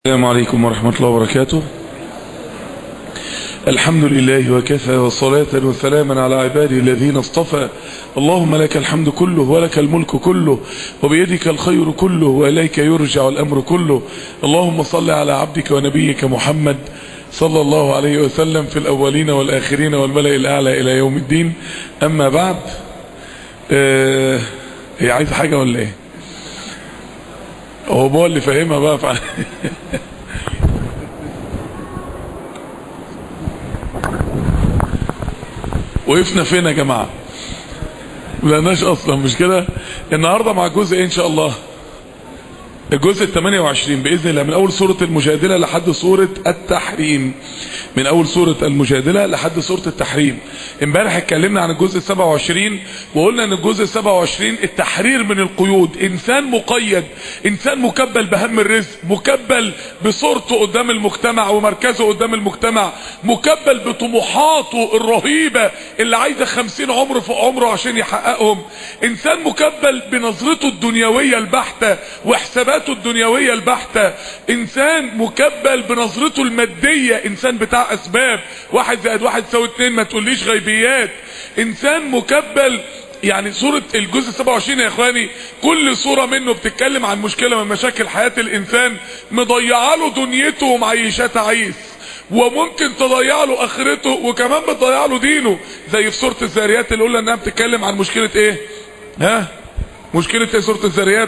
السلام عليكم ورحمة الله وبركاته الحمد لله وكفى وصلاة وسلاما على عباده الذين اصطفى اللهم لك الحمد كله ولك الملك كله وبيدك الخير كله وإليك يرجع الأمر كله اللهم صل على عبدك ونبيك محمد صلى الله عليه وسلم في الأولين والآخرين والملأ الأعلى إلى يوم الدين أما بعد آه هي عايزة حاجة ولا ايه هو بقى اللي فاهمها بقى فعلا وقفنا فين يا جماعة ملقناش اصلا مش كده النهاردة مع جزء ايه ان شاء الله الجزء ال 28 باذن الله من اول سوره المجادله لحد سوره التحريم من اول سوره المجادله لحد سوره التحريم امبارح اتكلمنا عن الجزء ال 27 وقلنا ان الجزء ال 27 التحرير من القيود انسان مقيد انسان مكبل بهم الرزق مكبل بصورته قدام المجتمع ومركزه قدام المجتمع مكبل بطموحاته الرهيبه اللي عايزه 50 عمر في عمره عشان يحققهم انسان مكبل بنظرته الدنيويه البحته وحساباته حياته الدنيوية البحتة انسان مكبل بنظرته المادية انسان بتاع اسباب واحد زائد واحد يساوي اتنين ما تقوليش غيبيات انسان مكبل يعني سورة الجزء 27 يا اخواني كل سورة منه بتتكلم عن مشكلة من مشاكل حياة الانسان مضيعه له دنيته ومعيشات عيس وممكن تضيع له اخرته وكمان بتضيع له دينه زي في سورة الذاريات اللي قلنا انها بتتكلم عن مشكلة ايه ها مشكلة ايه سورة الذاريات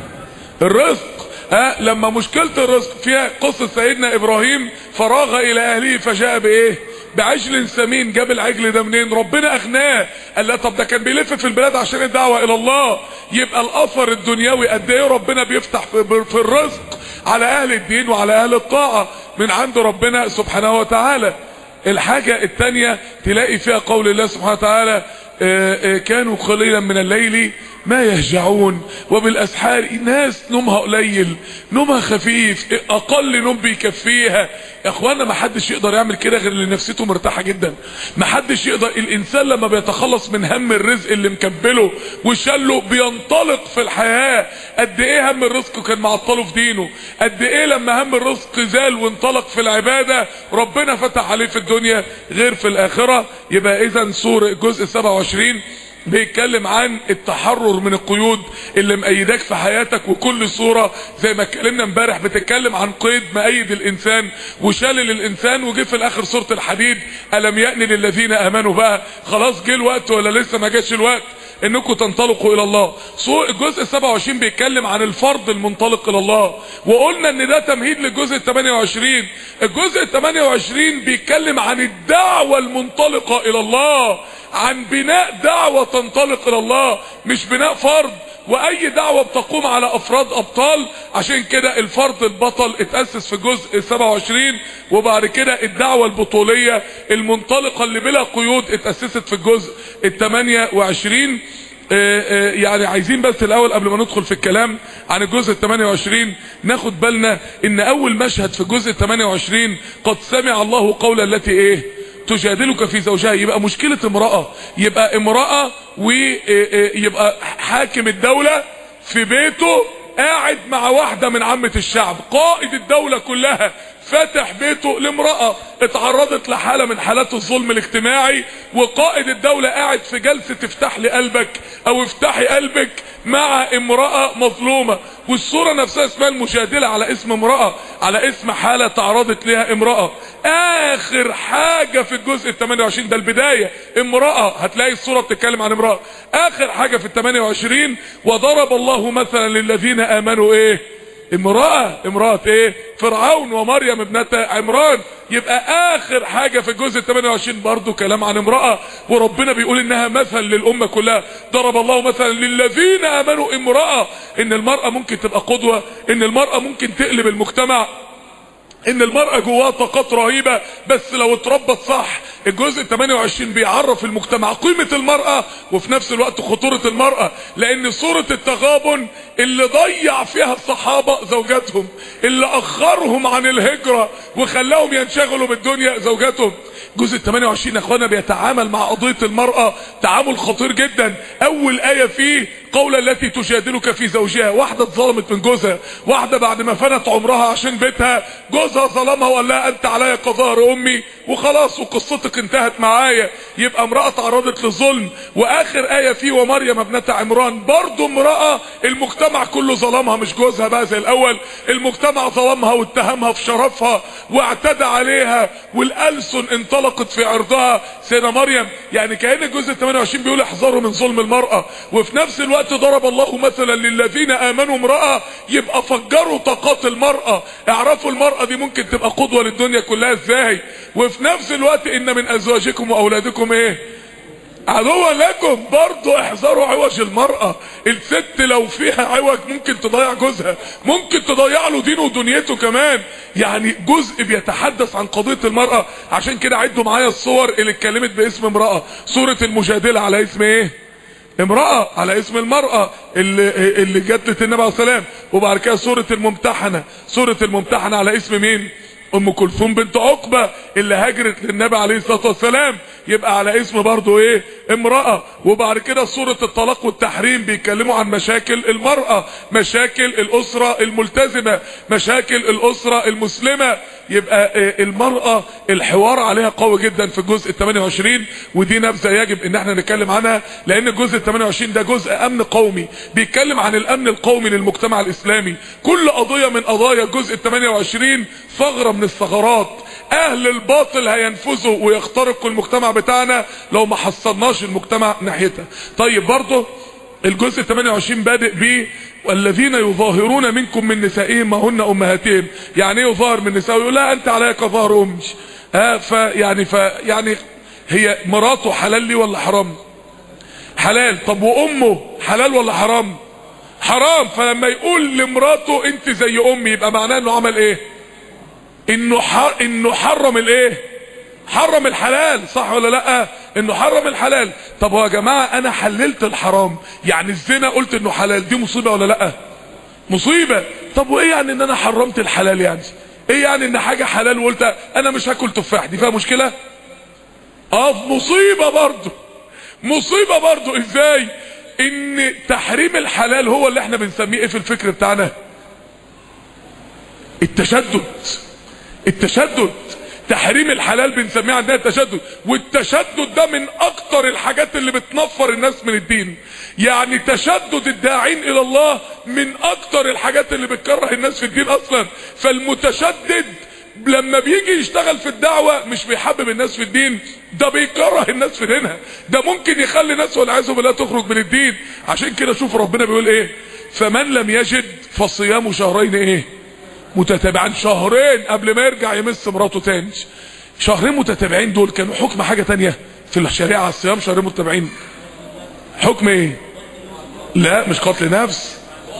الرزق ها لما مشكلة الرزق فيها قصة سيدنا ابراهيم فراغ الى اهله فجاء بايه بعجل سمين جاب العجل ده منين ربنا اغناه قال لا طب ده كان بيلف في البلاد عشان الدعوة الى الله يبقى الاثر الدنيوي قد ايه ربنا بيفتح في الرزق على اهل الدين وعلى اهل الطاعة من عند ربنا سبحانه وتعالى الحاجة التانية تلاقي فيها قول الله سبحانه وتعالى كانوا قليلا من الليل ما يهجعون وبالاسحار ناس نومها قليل نومها خفيف اقل نوم بيكفيها يا اخوانا ما حدش يقدر يعمل كده غير اللي نفسيته مرتاحه جدا ما حدش يقدر الانسان لما بيتخلص من هم الرزق اللي مكبله وشله بينطلق في الحياه قد ايه هم الرزق كان معطله في دينه قد ايه لما هم الرزق زال وانطلق في العباده ربنا فتح عليه في الدنيا غير في الاخره يبقى اذا سوره الجزء 27 بيتكلم عن التحرر من القيود اللي مقيداك في حياتك وكل صورة زي ما اتكلمنا امبارح بتتكلم عن قيد مقيد الانسان وشالل الانسان وجه في الاخر سورة الحديد الم يأني للذين امنوا بقى خلاص جه الوقت ولا لسه ما جاش الوقت انكم تنطلقوا الى الله الجزء 27 بيتكلم عن الفرد المنطلق الى الله وقلنا ان ده تمهيد للجزء 28 الجزء 28 بيتكلم عن الدعوة المنطلقة الى الله عن بناء دعوة تنطلق الى الله مش بناء فرد واي دعوة بتقوم على افراد ابطال عشان كده الفرد البطل اتأسس في الجزء 27 وبعد كده الدعوة البطولية المنطلقة اللي بلا قيود اتأسست في الجزء ال 28 يعني عايزين بس الاول قبل ما ندخل في الكلام عن الجزء ال 28 ناخد بالنا ان اول مشهد في الجزء ال 28 قد سمع الله قول التي ايه تجادلك في زوجها يبقى مشكلة امرأة يبقى امرأة ويبقى حاكم الدولة في بيته قاعد مع واحدة من عامة الشعب قائد الدولة كلها فتح بيته لامرأة اتعرضت لحالة من حالات الظلم الاجتماعي وقائد الدولة قاعد في جلسة تفتح لي قلبك او افتحي قلبك مع امرأة مظلومة والصورة نفسها اسمها المجادلة على اسم امرأة على اسم حالة تعرضت لها امرأة اخر حاجة في الجزء ال 28 ده البداية امرأة هتلاقي الصورة بتتكلم عن امرأة اخر حاجة في ال 28 وضرب الله مثلا للذين امنوا ايه امرأة امرأة ايه فرعون ومريم ابنة عمران يبقى اخر حاجة في الجزء ال 28 برضو كلام عن امرأة وربنا بيقول انها مثل للامة كلها ضرب الله مثلا للذين امنوا امرأة ان المرأة ممكن تبقى قدوة ان المرأة ممكن تقلب المجتمع ان المرأة جواها طاقات رهيبة بس لو اتربت صح الجزء 28 بيعرف المجتمع قيمة المرأة وفي نفس الوقت خطورة المرأة لان صورة التغابن اللي ضيع فيها الصحابة زوجاتهم اللي اخرهم عن الهجرة وخلاهم ينشغلوا بالدنيا زوجاتهم جزء 28 يا اخوانا بيتعامل مع قضية المرأة تعامل خطير جدا اول اية فيه قول التي تجادلك في زوجها واحدة اتظلمت من جوزها واحدة بعد ما فنت عمرها عشان بيتها جوزها ظلمها وقال لها انت عليا كظهر امي وخلاص وقصتك انتهت معايا يبقى امرأة تعرضت للظلم واخر آية فيه ومريم ابنة عمران برضو امرأة المجتمع كله ظلمها مش جوزها بقى زي الاول المجتمع ظلمها واتهمها في شرفها واعتدى عليها والألسن انطلقت في عرضها سيدة مريم يعني كأن الجزء 28 بيقول احذروا من ظلم المرأة وفي نفس الوقت ضرب الله مثلا للذين امنوا امرأة يبقى فجروا طاقات المرأة اعرفوا المرأة دي ممكن تبقى قدوة للدنيا كلها ازاي وفي نفس الوقت ان من ازواجكم واولادكم ايه عدوا لكم برضو احذروا عوج المرأة الست لو فيها عوج ممكن تضيع جوزها ممكن تضيع له دينه ودنيته كمان يعني جزء بيتحدث عن قضية المرأة عشان كده عدوا معايا الصور اللي اتكلمت باسم امرأة سورة المجادلة على اسم ايه امرأة على اسم المرأة اللي, اللي جدت النبي عليه السلام وبعد كده سورة الممتحنة سورة الممتحنة على اسم مين ام كلثوم بنت عقبة اللي هاجرت للنبي عليه الصلاة والسلام يبقى على اسم برضو ايه امرأة وبعد كده سورة الطلاق والتحريم بيتكلموا عن مشاكل المرأة مشاكل الاسرة الملتزمة مشاكل الاسرة المسلمة يبقى إيه المرأة الحوار عليها قوي جدا في الجزء ال 28 ودي نبذة يجب ان احنا نتكلم عنها لان الجزء ال 28 ده جزء امن قومي بيتكلم عن الامن القومي للمجتمع الاسلامي كل قضية من قضايا الجزء ال 28 ثغرة من الثغرات اهل الباطل هينفذوا ويخترقوا المجتمع بتاعنا لو ما حصلناش المجتمع ناحيتها طيب برضه الجزء 28 بادئ ب والذين يظاهرون منكم من نسائهم ما هن امهاتهم يعني ايه يظاهر من نسائه يقول لا انت عليك كظهر امي ها فيعني فيعني هي مراته حلال لي ولا حرام حلال طب وامه حلال ولا حرام حرام فلما يقول لمراته انت زي امي يبقى معناه انه عمل ايه انه حر... انه حرم الايه حرم الحلال صح ولا لا انه حرم الحلال طب يا جماعه انا حللت الحرام يعني الزنا قلت انه حلال دي مصيبه ولا لا مصيبه طب وايه يعني ان انا حرمت الحلال يعني ايه يعني ان حاجه حلال وقلت انا مش هاكل تفاح دي فيها مشكله اه مصيبه برضه مصيبه برضه ازاي ان تحريم الحلال هو اللي احنا بنسميه ايه في الفكر بتاعنا التشدد التشدد تحريم الحلال بنسميه عندنا التشدد والتشدد ده من اكتر الحاجات اللي بتنفر الناس من الدين يعني تشدد الداعين الى الله من اكتر الحاجات اللي بتكره الناس في الدين اصلا فالمتشدد لما بيجي يشتغل في الدعوة مش بيحبب الناس في الدين ده بيكره الناس في دينها ده ممكن يخلي الناس والعياذ بالله تخرج من الدين عشان كده شوف ربنا بيقول ايه فمن لم يجد فصيام شهرين ايه متتابعين شهرين قبل ما يرجع يمس مراته تاني شهرين متتابعين دول كانوا حكم حاجة تانية في الشريعة الصيام شهرين متتابعين حكم ايه لا مش قتل نفس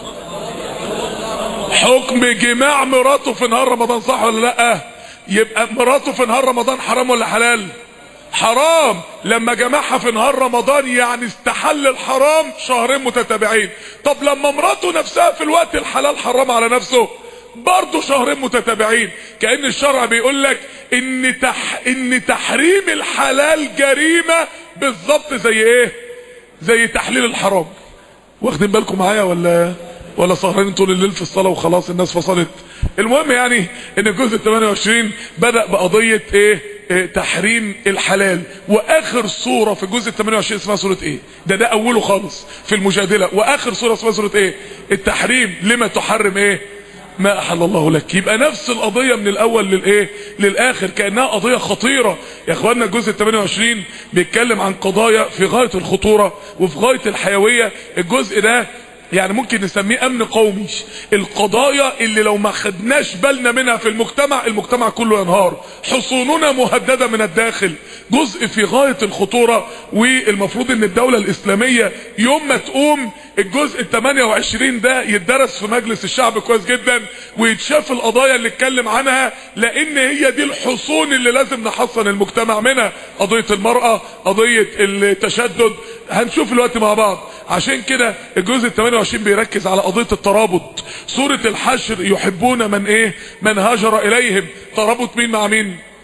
حكم جماع مراته في نهار رمضان صح ولا لا يبقى مراته في نهار رمضان حرام ولا حلال حرام لما جمعها في نهار رمضان يعني استحل الحرام شهرين متتابعين طب لما مراته نفسها في الوقت الحلال حرام على نفسه برضه شهرين متتابعين كأن الشرع بيقول لك ان تح... ان تحريم الحلال جريمة بالظبط زي ايه زي تحليل الحرام واخدين بالكم معايا ولا ولا سهرانين طول الليل في الصلاة وخلاص الناس فصلت المهم يعني ان الجزء 28 بدأ بقضية ايه, إيه تحريم الحلال واخر صورة في الجزء 28 اسمها سورة ايه ده ده اوله خالص في المجادلة واخر صورة اسمها سورة ايه التحريم لما تحرم ايه ما احل الله لك يبقى نفس القضية من الاول للايه للاخر كأنها قضية خطيرة يا اخوانا الجزء 28 بيتكلم عن قضايا في غاية الخطورة وفي غاية الحيوية الجزء ده يعني ممكن نسميه امن قومي القضايا اللي لو ما خدناش بالنا منها في المجتمع المجتمع كله ينهار حصوننا مهددة من الداخل جزء في غاية الخطورة والمفروض ان الدولة الاسلامية يوم ما تقوم الجزء ال 28 ده يتدرس في مجلس الشعب كويس جدا ويتشاف القضايا اللي اتكلم عنها لان هي دي الحصون اللي لازم نحصن المجتمع منها قضية المرأة قضية التشدد هنشوف الوقت مع بعض عشان كده الجزء ال 28 بيركز على قضية الترابط سورة الحشر يحبون من ايه من هاجر اليهم ترابط مين مع مين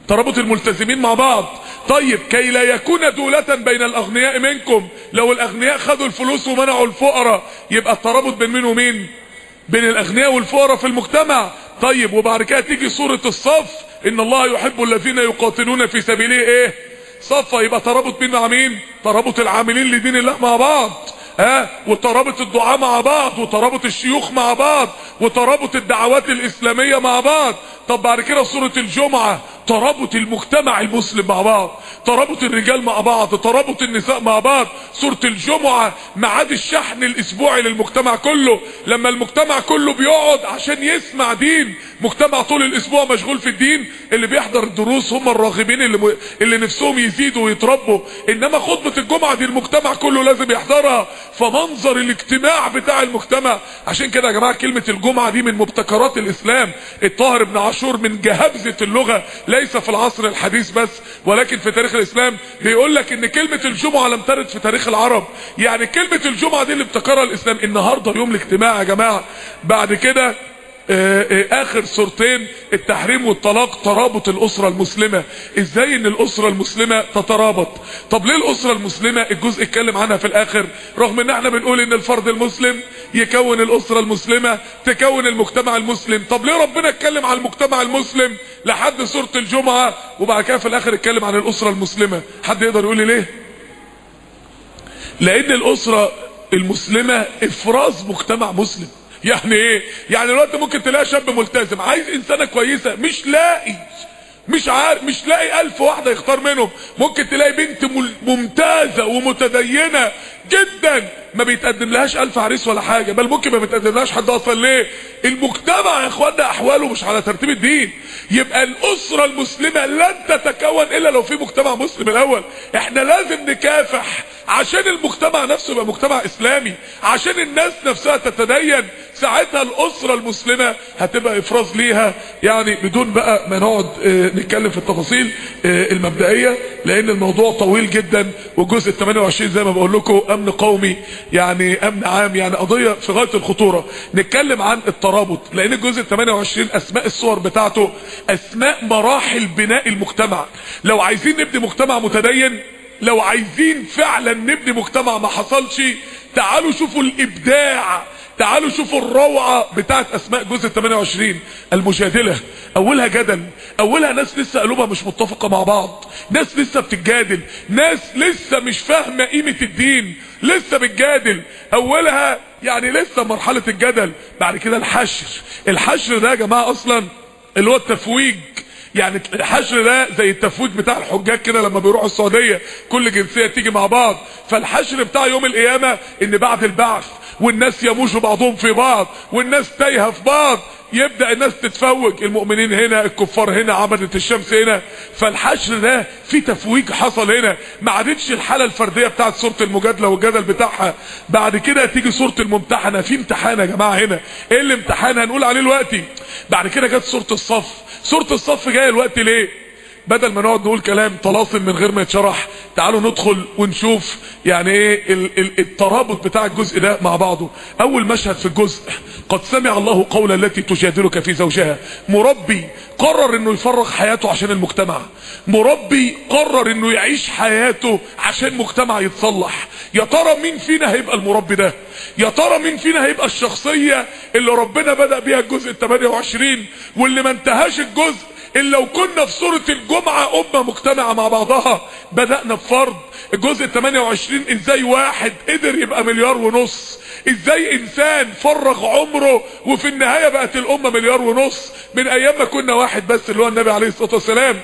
ترابط الملتزمين مع بعض طيب كي لا يكون دولة بين الاغنياء منكم لو الاغنياء خدوا الفلوس ومنعوا الفقراء يبقى الترابط بين مين ومين بين الاغنياء والفقراء في المجتمع طيب وبعد كده تيجي سورة الصف ان الله يحب الذين يقاتلون في سبيله ايه صفا يبقى ترابط مين مع مين ترابط العاملين لدين الله مع بعض ها وترابط الدعاء مع بعض وترابط الشيوخ مع بعض وترابط الدعوات الاسلامية مع بعض طب بعد كده سورة الجمعة ترابط المجتمع المسلم مع بعض ترابط الرجال مع بعض ترابط النساء مع بعض سورة الجمعة ميعاد الشحن الاسبوعي للمجتمع كله لما المجتمع كله بيقعد عشان يسمع دين مجتمع طول الاسبوع مشغول في الدين اللي بيحضر الدروس هم الراغبين اللي, م... اللي نفسهم يزيدوا ويتربوا انما خطبة الجمعة دي المجتمع كله لازم يحضرها فمنظر الاجتماع بتاع المجتمع عشان كده يا جماعة كلمة الجمعة دي من مبتكرات الاسلام الطاهر بن عاشور من جهبزة اللغة ليس في العصر الحديث بس ولكن في تاريخ الاسلام بيقول لك ان كلمة الجمعة لم ترد في تاريخ العرب يعني كلمة الجمعة دي اللي ابتكرها الاسلام النهاردة يوم الاجتماع يا جماعة بعد كده اخر صورتين التحريم والطلاق ترابط الاسرة المسلمة ازاي ان الاسرة المسلمة تترابط طب ليه الاسرة المسلمة الجزء اتكلم عنها في الاخر رغم ان احنا بنقول ان الفرد المسلم يكون الاسرة المسلمة تكون المجتمع المسلم طب ليه ربنا اتكلم عن المجتمع المسلم لحد سورة الجمعة وبعد كده في الاخر اتكلم عن الاسرة المسلمة حد يقدر يقول لي ليه لان الاسرة المسلمة افراز مجتمع مسلم يعني ايه يعني دلوقتي ممكن تلاقي شاب ملتزم عايز انسانه كويسه مش لاقي مش عارف مش لاقي الف واحده يختار منهم ممكن تلاقي بنت ممتازه ومتدينه جدا ما بيتقدم لهاش الف عريس ولا حاجه بل ممكن ما بيتقدم لهاش حد اصلا ليه المجتمع يا اخوانا احواله مش على ترتيب الدين يبقى الاسره المسلمه لن تتكون الا لو في مجتمع مسلم الاول احنا لازم نكافح عشان المجتمع نفسه يبقى مجتمع اسلامي عشان الناس نفسها تتدين ساعتها الاسره المسلمه هتبقى افراز ليها يعني بدون بقى ما نقعد اه نتكلم في التفاصيل اه المبدئيه لان الموضوع طويل جدا والجزء ال 28 زي ما بقول لكم امن قومي يعني امن عام يعني قضيه في غايه الخطوره نتكلم عن الترابط لان الجزء ال 28 اسماء الصور بتاعته اسماء مراحل بناء المجتمع لو عايزين نبني مجتمع متدين لو عايزين فعلا نبني مجتمع ما حصلش تعالوا شوفوا الابداع تعالوا شوفوا الروعة بتاعت اسماء جزء 28 المجادلة اولها جدل اولها ناس لسه قلوبها مش متفقة مع بعض ناس لسه بتتجادل ناس لسه مش فاهمة قيمة الدين لسه بتجادل اولها يعني لسه مرحلة الجدل بعد كده الحشر الحشر ده يا جماعة اصلا اللي هو التفويج يعني الحشر ده زي التفويج بتاع الحجاج كده لما بيروحوا السعودية كل جنسية تيجي مع بعض فالحشر بتاع يوم القيامة ان بعد البعث والناس يموجوا بعضهم في بعض والناس تايهه في بعض يبدأ الناس تتفوج المؤمنين هنا الكفار هنا عبدة الشمس هنا فالحشر ده في تفويج حصل هنا ما عادتش الحالة الفردية بتاعت سورة المجادلة والجدل بتاعها بعد كده تيجي سورة الممتحنة في امتحان يا جماعة هنا ايه الامتحان هنقول عليه دلوقتي بعد كده جت سورة الصف سورة الصف جاية الوقت ليه بدل ما نقعد نقول كلام طلاسم من غير ما يتشرح تعالوا ندخل ونشوف يعني ايه ال ال الترابط بتاع الجزء ده مع بعضه اول مشهد في الجزء قد سمع الله قول التي تجادلك في زوجها مربي قرر انه يفرغ حياته عشان المجتمع مربي قرر انه يعيش حياته عشان مجتمع يتصلح يا ترى مين فينا هيبقى المربي ده يا ترى مين فينا هيبقى الشخصية اللي ربنا بدأ بيها الجزء ال 28 واللي ما انتهاش الجزء إن لو كنا في سورة الجمعة أمة مجتمعة مع بعضها بدأنا بفرض الجزء ال 28 ازاي واحد قدر يبقى مليار ونص ازاي انسان فرغ عمره وفي النهاية بقت الامة مليار ونص من ايام ما كنا واحد بس اللي هو النبي عليه الصلاة والسلام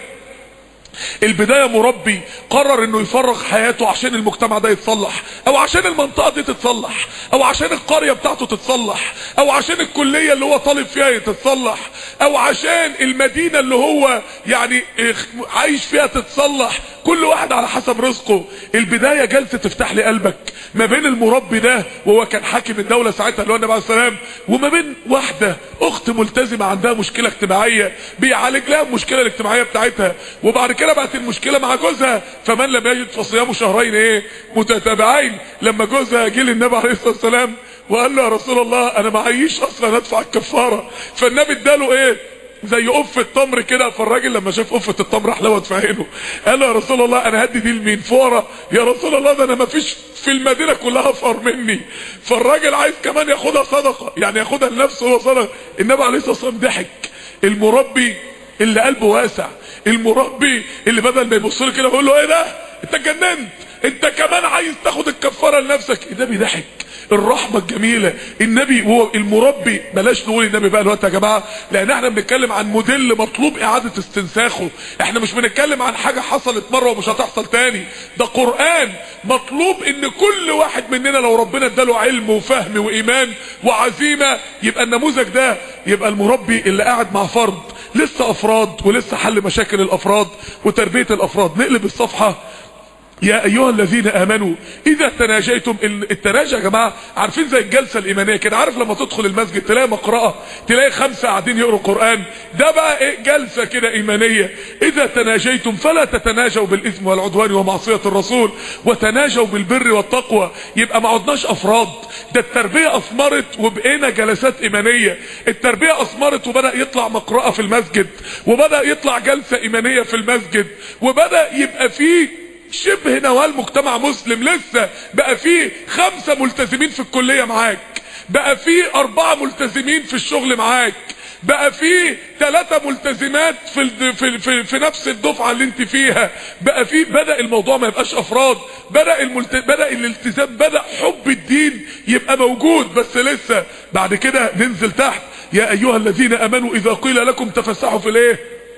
البداية مربي قرر انه يفرغ حياته عشان المجتمع ده يتصلح او عشان المنطقة دي تتصلح او عشان القرية بتاعته تتصلح او عشان الكلية اللي هو طالب فيها تتصلح او عشان المدينة اللي هو يعني عايش فيها تتصلح كل واحد على حسب رزقه البداية جلسة تفتح لي قلبك ما بين المربي ده وهو كان حاكم الدولة ساعتها اللي هو النبي عليه السلام وما بين واحدة اخت ملتزمة عندها مشكلة اجتماعية بيعالج لها المشكلة الاجتماعية بتاعتها وبعد كده بقت المشكلة مع جوزها فمن لم يجد فصيام شهرين ايه متتابعين لما جوزها جه للنبي عليه الصلاة والسلام وقال له يا رسول الله انا معيش اصلا ادفع الكفارة فالنبي اداله ايه زي قفه التمر كده فالراجل لما شاف قفه التمر حلوت في عينه قال له يا رسول الله انا هدي دي لمين فورة يا رسول الله ده انا ما فيش في المدينه كلها افقر مني فالراجل عايز كمان ياخدها صدقه يعني ياخدها لنفسه هو صدقه النبي عليه الصلاه والسلام ضحك المربي اللي قلبه واسع المربي اللي بدل ما يبص له كده ويقول له ايه ده انت اتجننت انت كمان عايز تاخد الكفاره لنفسك النبي ضحك الرحمه الجميله النبي هو المربي بلاش نقول النبي بقى الوقت يا جماعه لان احنا بنتكلم عن موديل مطلوب اعاده استنساخه احنا مش بنتكلم عن حاجه حصلت مره ومش هتحصل تاني ده قران مطلوب ان كل واحد مننا لو ربنا اداله علم وفهم وايمان وعزيمه يبقى النموذج ده يبقى المربي اللي قاعد مع فرد لسه افراد ولسه حل مشاكل الافراد وتربيه الافراد نقلب الصفحه يا ايها الذين امنوا اذا تناجيتم التناجي يا جماعه عارفين زي الجلسه الايمانيه كده عارف لما تدخل المسجد تلاقي مقرأه تلاقي خمسه قاعدين يقروا قران ده بقى ايه جلسه كده ايمانيه اذا تناجيتم فلا تتناجوا بالاثم والعدوان ومعصيه الرسول وتناجوا بالبر والتقوى يبقى ما عدناش افراد ده التربيه اثمرت وبقينا جلسات ايمانيه التربيه اثمرت وبدا يطلع مقرأه في المسجد وبدا يطلع جلسه ايمانيه في المسجد وبدا يبقى فيه شبه نوال مجتمع مسلم لسه بقى فيه خمسة ملتزمين في الكلية معاك بقى فيه اربعة ملتزمين في الشغل معاك بقى فيه ثلاثة ملتزمات في, في, في, في نفس الدفعة اللي انت فيها بقى فيه بدأ الموضوع ما يبقاش افراد بدأ, الملت... بدأ الالتزام بدأ حب الدين يبقى موجود بس لسه بعد كده ننزل تحت يا ايها الذين امنوا اذا قيل لكم تفسحوا في الايه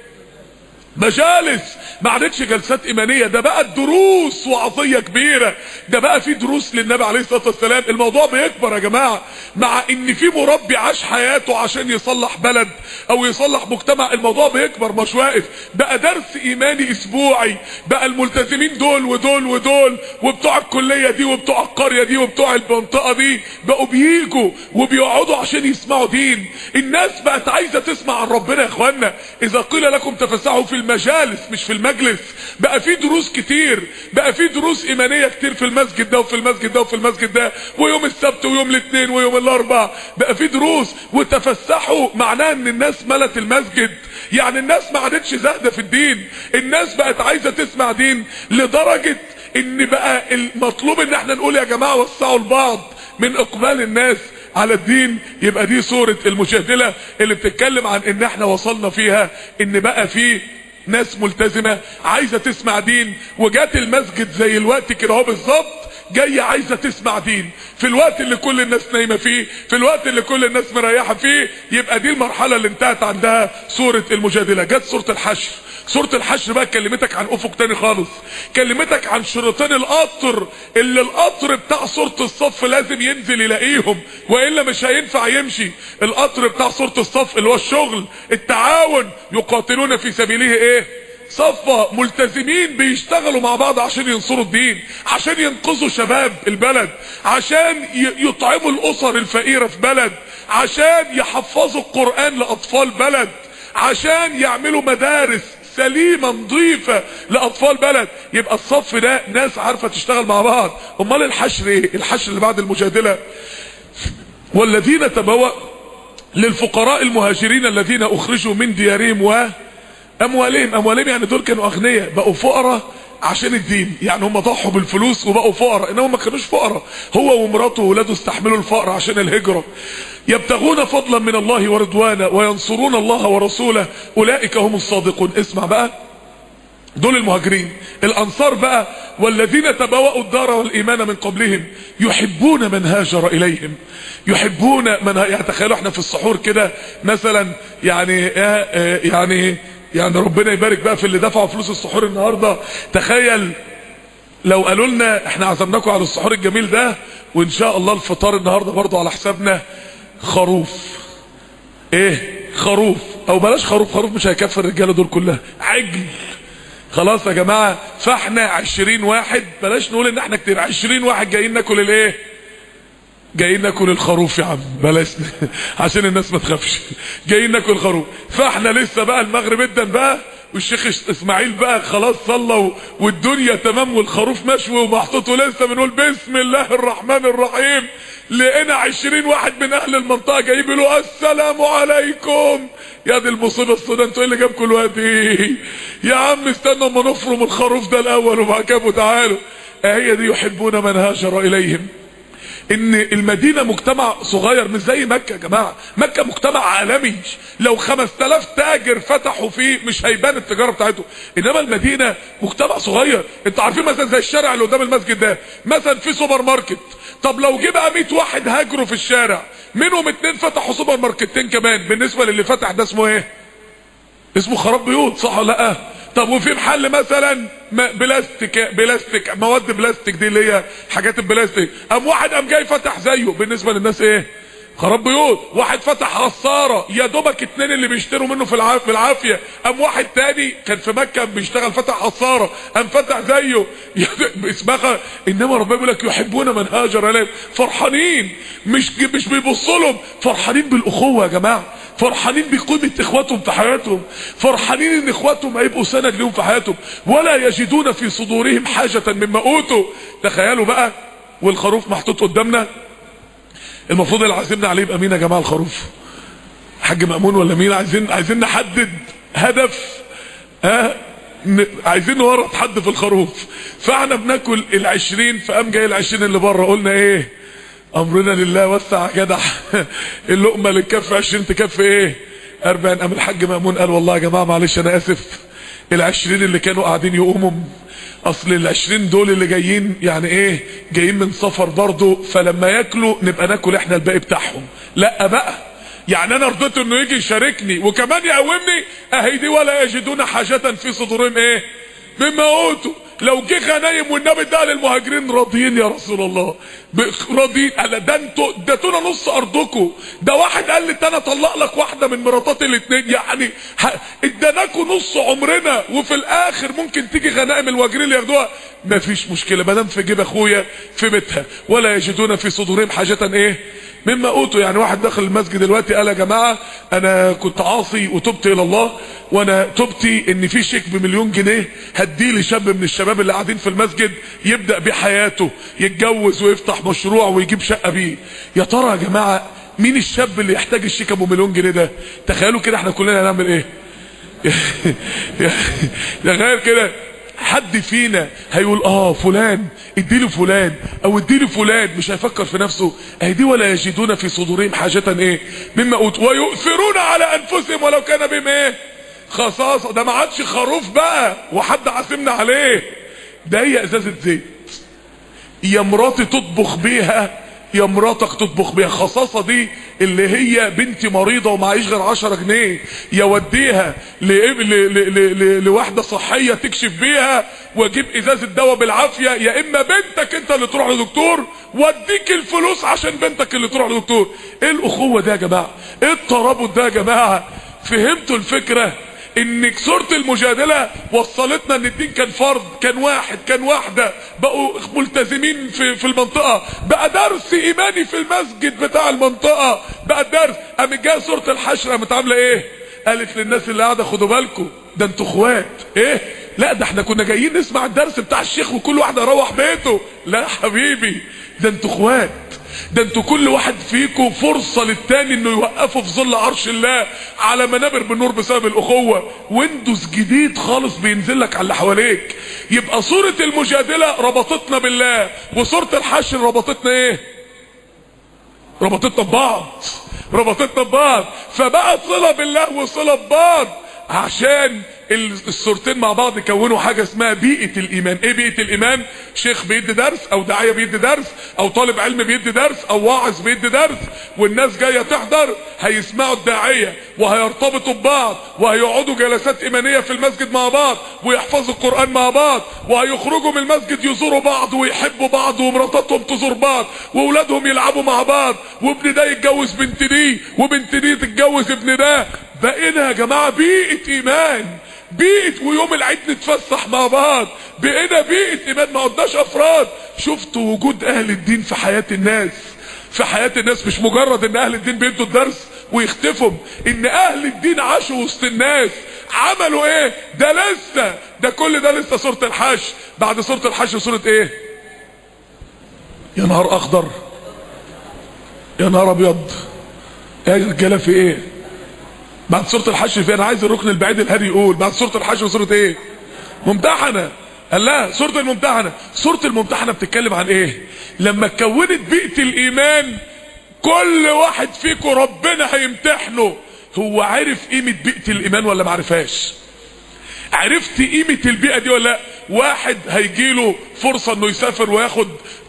مجالس ما عادتش جلسات ايمانيه ده بقى دروس وعطيه كبيره ده بقى في دروس للنبي عليه الصلاه والسلام الموضوع بيكبر يا جماعه مع ان في مربي عاش حياته عشان يصلح بلد او يصلح مجتمع الموضوع بيكبر مش واقف بقى درس ايماني اسبوعي بقى الملتزمين دول ودول ودول وبتوع الكليه دي وبتوع القريه دي وبتوع المنطقه دي بقوا بييجوا وبيقعدوا عشان يسمعوا دين الناس بقت عايزه تسمع عن ربنا يا اخوانا اذا قيل لكم تفسحوا في المجالس مش في المجلس بقى في دروس كتير بقى في دروس ايمانيه كتير في المسجد ده وفي المسجد ده وفي المسجد ده ويوم السبت ويوم الاثنين ويوم الاربع بقى في دروس وتفسحوا معناه ان الناس ملت المسجد يعني الناس ما عادتش زاهده في الدين الناس بقت عايزه تسمع دين لدرجه ان بقى المطلوب ان احنا نقول يا جماعه وسعوا البعض من اقبال الناس على الدين يبقى دي صورة المجادلة اللي بتتكلم عن ان احنا وصلنا فيها ان بقى في ناس ملتزمة عايزة تسمع دين وجات المسجد زي الوقت كده اهو بالظبط جاية عايزة تسمع دين في الوقت اللي كل الناس نايمة فيه في الوقت اللي كل الناس مريحة فيه يبقى دي المرحلة اللي انتهت عندها سورة المجادلة جت سورة الحشر سورة الحشر بقى كلمتك عن افق تاني خالص كلمتك عن شريطين القطر اللي القطر بتاع سورة الصف لازم ينزل يلاقيهم والا مش هينفع يمشي القطر بتاع سورة الصف اللي هو الشغل التعاون يقاتلون في سبيله ايه صفة ملتزمين بيشتغلوا مع بعض عشان ينصروا الدين عشان ينقذوا شباب البلد عشان يطعموا الاسر الفقيرة في بلد عشان يحفظوا القرآن لأطفال بلد عشان يعملوا مدارس سليمة نظيفة لأطفال بلد يبقى الصف ده ناس عارفة تشتغل مع بعض امال الحشر ايه الحشر اللي بعد المجادلة والذين تبوأ للفقراء المهاجرين الذين اخرجوا من ديارهم واموالهم اموالهم يعني دول كانوا اغنياء بقوا فقراء عشان الدين يعني هم ضحوا بالفلوس وبقوا فقراء انما ما كانوش فقراء هو ومراته وولاده استحملوا الفقر عشان الهجرة يبتغون فضلا من الله ورضوانا وينصرون الله ورسوله اولئك هم الصادقون اسمع بقى دول المهاجرين الانصار بقى والذين تبوأوا الدار والايمان من قبلهم يحبون من هاجر اليهم يحبون من ها... يعني تخيلوا احنا في السحور كده مثلا يعني يعني يعني ربنا يبارك بقى في اللي دفعوا فلوس السحور النهارده تخيل لو قالوا لنا احنا عزمناكم على السحور الجميل ده وان شاء الله الفطار النهارده برضه على حسابنا خروف ايه خروف او بلاش خروف خروف مش هيكفي الرجاله دول كلها عجل خلاص يا جماعة فاحنا عشرين واحد بلاش نقول ان احنا كتير عشرين واحد جايين ناكل الايه جايين ناكل الخروف يا عم بلاش عشان الناس ما تخافش جايين ناكل خروف فاحنا لسه بقى المغرب ادن بقى والشيخ اسماعيل بقى خلاص صلى والدنيا تمام والخروف مشوي ومحطوط ولسه بنقول بسم الله الرحمن الرحيم لقينا عشرين واحد من اهل المنطقه جايين له السلام عليكم يا دي المصيبه السوداء انتوا ايه اللي جابكم الوقت يا عم استنوا اما نفرم الخروف ده الاول وبعد كده تعالوا هي دي يحبون من هاجر اليهم ان المدينة مجتمع صغير مش زي مكة يا جماعة مكة مجتمع عالمي لو 5000 تاجر فتحوا فيه مش هيبان التجارة بتاعتهم انما المدينة مجتمع صغير انتوا عارفين مثلا زي الشارع اللي قدام المسجد ده مثلا في سوبر ماركت طب لو جه بقى 100 واحد هاجروا في الشارع منهم اتنين فتحوا سوبر ماركتين كمان بالنسبة للي فتح ده اسمه ايه اسمه خراب بيوت صح ولا لا طب وفي محل مثلا بلاستيك بلاستيك مواد بلاستيك دي اللي هي حاجات البلاستيك قام واحد قام جاي فتح زيه بالنسبه للناس ايه خراب بيوت واحد فتح عصاره يا دوبك اتنين اللي بيشتروا منه في العافيه بالعافيه قام واحد تاني كان في مكه بيشتغل فتح عصاره قام فتح زيه اسمها انما ربنا بيقول لك يحبون من هاجر اليهم فرحانين مش مش بيبصوا لهم فرحانين بالاخوه يا جماعه فرحانين بقيمة اخواتهم في حياتهم فرحانين ان اخواتهم هيبقوا سند لهم في حياتهم ولا يجدون في صدورهم حاجة مما اوتوا تخيلوا بقى والخروف محطوط قدامنا المفروض اللي عازمنا عليه يبقى مين يا جماعة الخروف حاج مأمون ولا مين عايزين عايزين نحدد هدف ها ن... عايزين نورط حد في الخروف فاحنا بناكل العشرين فقام جاي العشرين اللي بره قلنا ايه امرنا لله وسع يا جدع اللقمه اللي تكفي 20 تكفي ايه 40 قام الحاج مامون قال والله يا جماعه معلش انا اسف العشرين اللي كانوا قاعدين يقوموا اصل العشرين دول اللي جايين يعني ايه جايين من سفر برضه فلما ياكلوا نبقى ناكل احنا الباقي بتاعهم لا بقى يعني انا رضيت انه يجي يشاركني وكمان يقومني اهي دي ولا يجدون حاجه في صدورهم ايه مما اوتوا لو جه غنايم والنبي ده للمهاجرين راضيين يا رسول الله راضيين قال ده انتوا اديتونا نص ارضكم ده واحد قال لي انا اطلق لك واحده من مراتات الاثنين يعني اديناكم نص عمرنا وفي الاخر ممكن تيجي غنائم المهاجرين اللي ياخدوها مفيش مشكله ما دام في جيب اخويا في بيتها ولا يجدون في صدورهم حاجه ايه مما اوتوا يعني واحد دخل المسجد دلوقتي قال يا جماعه انا كنت عاصي وتبت الى الله وانا تبتي ان في شيك بمليون جنيه هديه لشاب من الشباب اللي قاعدين في المسجد يبدا بيه حياته يتجوز ويفتح مشروع ويجيب شقه بيه يا ترى يا جماعه مين الشاب اللي يحتاج الشيك ابو مليون جنيه ده تخيلوا كده احنا كلنا هنعمل ايه تخيل كده حد فينا هيقول اه فلان اديله فلان او اديله فلان مش هيفكر في نفسه اهي دي ولا يجدون في صدورهم حاجة ايه مما اوت ويؤثرون على انفسهم ولو كان بهم ايه خصاصة ده ما عادش خروف بقى وحد عازمنا عليه ده هي ازازة زيت يا مراتي تطبخ بيها يا مراتك تطبخ بيها خصاصة دي اللي هي بنتي مريضة ومعيش غير عشرة جنيه يوديها لواحدة صحية تكشف بيها واجيب ازازة دواء بالعافية يا اما بنتك انت اللي تروح لدكتور واديك الفلوس عشان بنتك اللي تروح لدكتور ايه الاخوة ده يا جماعة ايه الترابط ده يا جماعة فهمتوا الفكرة ان سوره المجادله وصلتنا ان الدين كان فرض كان واحد كان واحده بقوا ملتزمين في في المنطقه بقى درس ايماني في المسجد بتاع المنطقه بقى درس قام جايه سوره الحشر قامت عامله ايه قالت للناس اللي قاعده خدوا بالكم ده انتوا اخوات ايه لا ده احنا كنا جايين نسمع الدرس بتاع الشيخ وكل واحد يروح بيته لا يا حبيبي ده انتوا اخوات ده انتوا كل واحد فيكم فرصة للتاني انه يوقفوا في ظل عرش الله على منابر بالنور بسبب الاخوة ويندوز جديد خالص بينزل لك على اللي حواليك يبقى صورة المجادلة ربطتنا بالله وصورة الحشر ربطتنا ايه ربطتنا ببعض ربطتنا ببعض فبقت صلة بالله وصلة ببعض عشان الصورتين مع بعض يكونوا حاجة اسمها بيئة الايمان ايه بيئة الايمان شيخ بيدي درس او داعية بيدي درس او طالب علم بيدي درس او واعظ بيدي درس والناس جاية تحضر هيسمعوا الداعية وهيرتبطوا ببعض وهيقعدوا جلسات ايمانية في المسجد مع بعض ويحفظوا القرآن مع بعض وهيخرجوا من المسجد يزوروا بعض ويحبوا بعض ومراتاتهم تزور بعض واولادهم يلعبوا مع بعض وابن ده يتجوز بنت دي وبنت دي تتجوز ابن ده بقينا يا جماعة بيئة ايمان بيئة ويوم العيد نتفسح مع بعض بقينا بيئة ايمان ما قدناش افراد شفتوا وجود اهل الدين في حياة الناس في حياة الناس مش مجرد ان اهل الدين بيدوا الدرس ويختفوا ان اهل الدين عاشوا وسط الناس عملوا ايه ده لسه ده كل ده لسه سورة الحشر بعد سورة الحشر سورة ايه يا نهار اخضر يا نهار ابيض يا رجاله في ايه بعد سورة الحشر في انا عايز الركن البعيد الهادي يقول بعد سورة الحشر سورة ايه ممتحنة قال لا سورة الممتحنة سورة الممتحنة بتتكلم عن ايه لما اتكونت بيئة الايمان كل واحد فيكم ربنا هيمتحنه هو عرف قيمة بيئة الايمان ولا معرفهاش عرفت قيمة البيئة دي ولا لا واحد هيجيله فرصة انه يسافر وياخد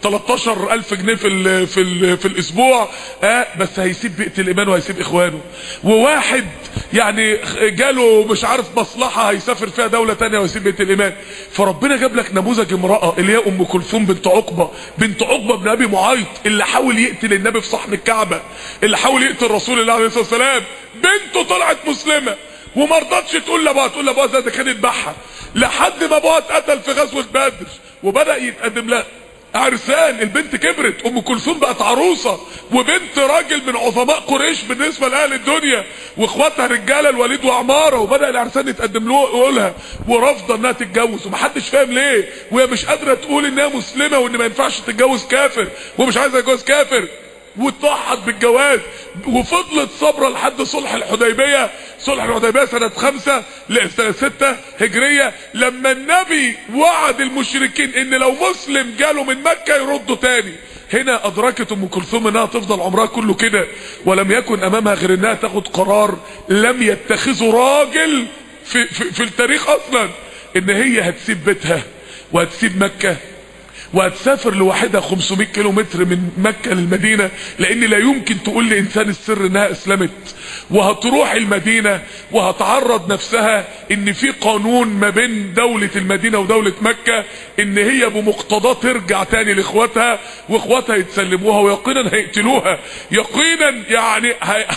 13 الف جنيه في ال في ال في الاسبوع اه بس هيسيب بيئة الايمان وهيسيب اخوانه وواحد يعني جاله مش عارف مصلحة هيسافر فيها دولة تانية ويسيب بيئة الايمان فربنا جاب لك نموذج امرأة اللي هي ام كلثوم بنت عقبة بنت عقبة بن ابي معيط اللي حاول يقتل النبي في صحن الكعبة اللي حاول يقتل رسول الله عليه الصلاة والسلام بنته طلعت مسلمة وما رضتش تقول لابوها تقول لابوها ده كان يذبحها لحد ما ابوها اتقتل في غزوه بدر وبدا يتقدم لها عرسان البنت كبرت ام كلثوم بقت عروسه وبنت راجل من عظماء قريش بالنسبه لاهل الدنيا واخواتها رجاله الوليد وعماره وبدا العرسان يتقدم له يقولها ورافضه انها تتجوز ومحدش فاهم ليه وهي مش قادره تقول انها مسلمه وان ما ينفعش تتجوز كافر ومش عايزه تتجوز كافر واتضحت بالجواز وفضلت صبرة لحد صلح الحديبية صلح الحديبية سنة خمسة سنة ستة هجرية لما النبي وعد المشركين ان لو مسلم جاله من مكة يردوا تاني هنا ادركت ام كلثوم انها تفضل عمرها كله كده ولم يكن امامها غير انها تاخد قرار لم يتخذه راجل في, في, في التاريخ اصلا ان هي هتسيب بيتها وهتسيب مكة وهتسافر لوحدها 500 كيلو متر من مكة للمدينة لان لا يمكن تقول لانسان السر انها اسلمت وهتروح المدينة وهتعرض نفسها ان في قانون ما بين دولة المدينة ودولة مكة ان هي بمقتضاه ترجع تاني لاخواتها واخواتها يتسلموها ويقينا هيقتلوها يقينا يعني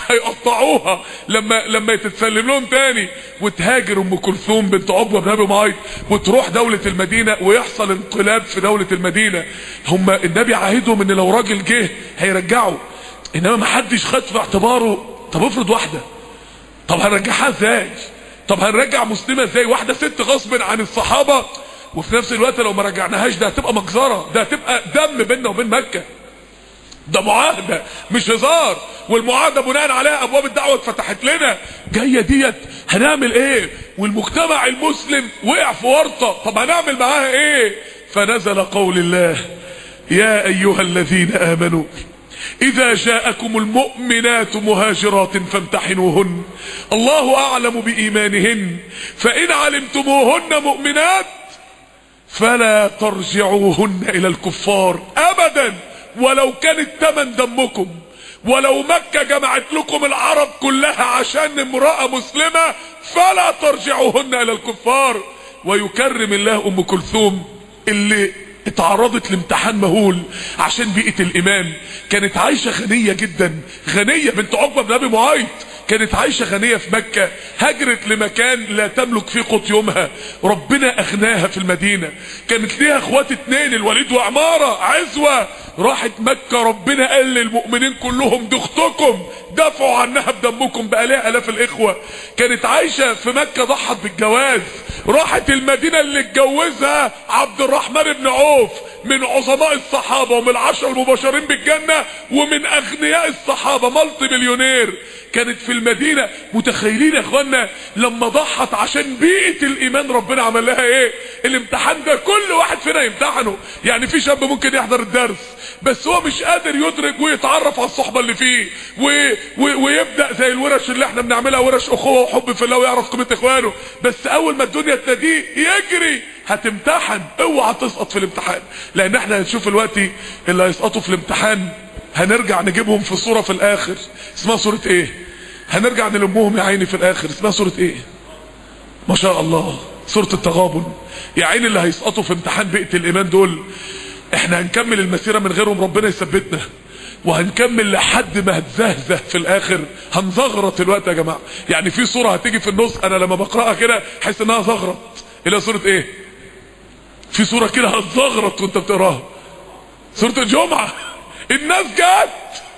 هيقطعوها لما لما تتسلم لهم تاني وتهاجر ام كلثوم بنت عقبه بن ابي معيط وتروح دولة المدينة ويحصل انقلاب في دولة المدينة هم النبي عاهدهم ان لو راجل جه هيرجعوا انما ما حدش خد في اعتباره طب افرض واحدة طب هنرجعها ازاي طب هنرجع مسلمة ازاي واحدة ست غصب عن الصحابة وفي نفس الوقت لو ما رجعناهاش ده هتبقى مجزرة ده هتبقى دم بيننا وبين مكة ده معاهدة مش هزار والمعاهدة بناء عليها ابواب الدعوة اتفتحت لنا جاية ديت هنعمل ايه والمجتمع المسلم وقع في ورطة طب هنعمل معاها ايه فنزل قول الله يا ايها الذين امنوا اذا جاءكم المؤمنات مهاجرات فامتحنوهن الله اعلم بايمانهن فان علمتموهن مؤمنات فلا ترجعوهن الى الكفار ابدا ولو كانت تمن دمكم ولو مكة جمعت لكم العرب كلها عشان امرأة مسلمة فلا ترجعوهن الى الكفار ويكرم الله ام كلثوم اللي اتعرضت لامتحان مهول عشان بيئة الايمان كانت عايشة غنية جدا غنية بنت عقبة بن ابي معيط كانت عايشة غنية في مكة هجرت لمكان لا تملك فيه قوت يومها ربنا اغناها في المدينة كانت ليها اخوات اتنين الوليد وعمارة عزوة راحت مكة ربنا قال للمؤمنين كلهم دي اختكم دافعوا عنها بدمكم بقى لها الاف الاخوة كانت عايشة في مكة ضحت بالجواز راحت المدينة اللي اتجوزها عبد الرحمن بن عوف من عظماء الصحابة ومن العشر المباشرين بالجنة ومن اغنياء الصحابة ملتي مليونير كانت في المدينة متخيلين يا اخوانا لما ضحت عشان بيئة الايمان ربنا عمل لها ايه الامتحان ده كل واحد فينا يمتحنه يعني في شاب ممكن يحضر الدرس بس هو مش قادر يدرك ويتعرف على الصحبة اللي فيه و... و... ويبدأ زي الورش اللي احنا بنعملها ورش اخوة وحب في الله ويعرف قيمة اخوانه بس اول ما الدنيا تناديه يجري هتمتحن اوعى تسقط في الامتحان لان احنا هنشوف دلوقتي اللي هيسقطوا في الامتحان هنرجع نجيبهم في صورة في الاخر اسمها صورة ايه هنرجع نلمهم يا عيني في الاخر اسمها صورة ايه ما شاء الله صورة التغابن يا عيني اللي هيسقطوا في امتحان بيئة الايمان دول احنا هنكمل المسيرة من غيرهم ربنا يثبتنا وهنكمل لحد ما هتزهزه في الاخر هنزغرط الوقت يا جماعة يعني في صورة هتيجي في النص انا لما بقرأها كده حس انها زغرط الى صورة ايه في صورة كده هتزغرط وانت بتقراها صورة الجمعة الناس جت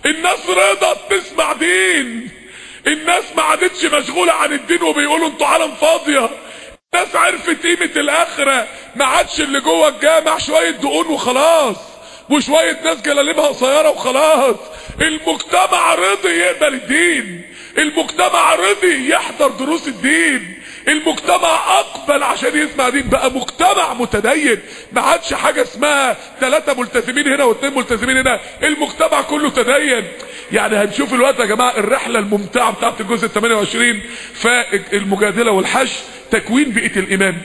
الناس رضت تسمع دين الناس ما عادتش مشغولة عن الدين وبيقولوا انتوا عالم فاضية الناس عرفت قيمة الاخرة ما عادش اللي جوه الجامع شوية دقون وخلاص وشوية ناس جلاليبها قصيرة وخلاص المجتمع رضي يقبل الدين المجتمع رضي يحضر دروس الدين المجتمع اقبل عشان يسمع دين بقى مجتمع متدين ما عادش حاجه اسمها ثلاثه ملتزمين هنا واثنين ملتزمين هنا المجتمع كله تدين يعني هنشوف الوقت يا جماعه الرحله الممتعه بتاعت الجزء ال 28 فالمجادله والحش تكوين بيئه الايمان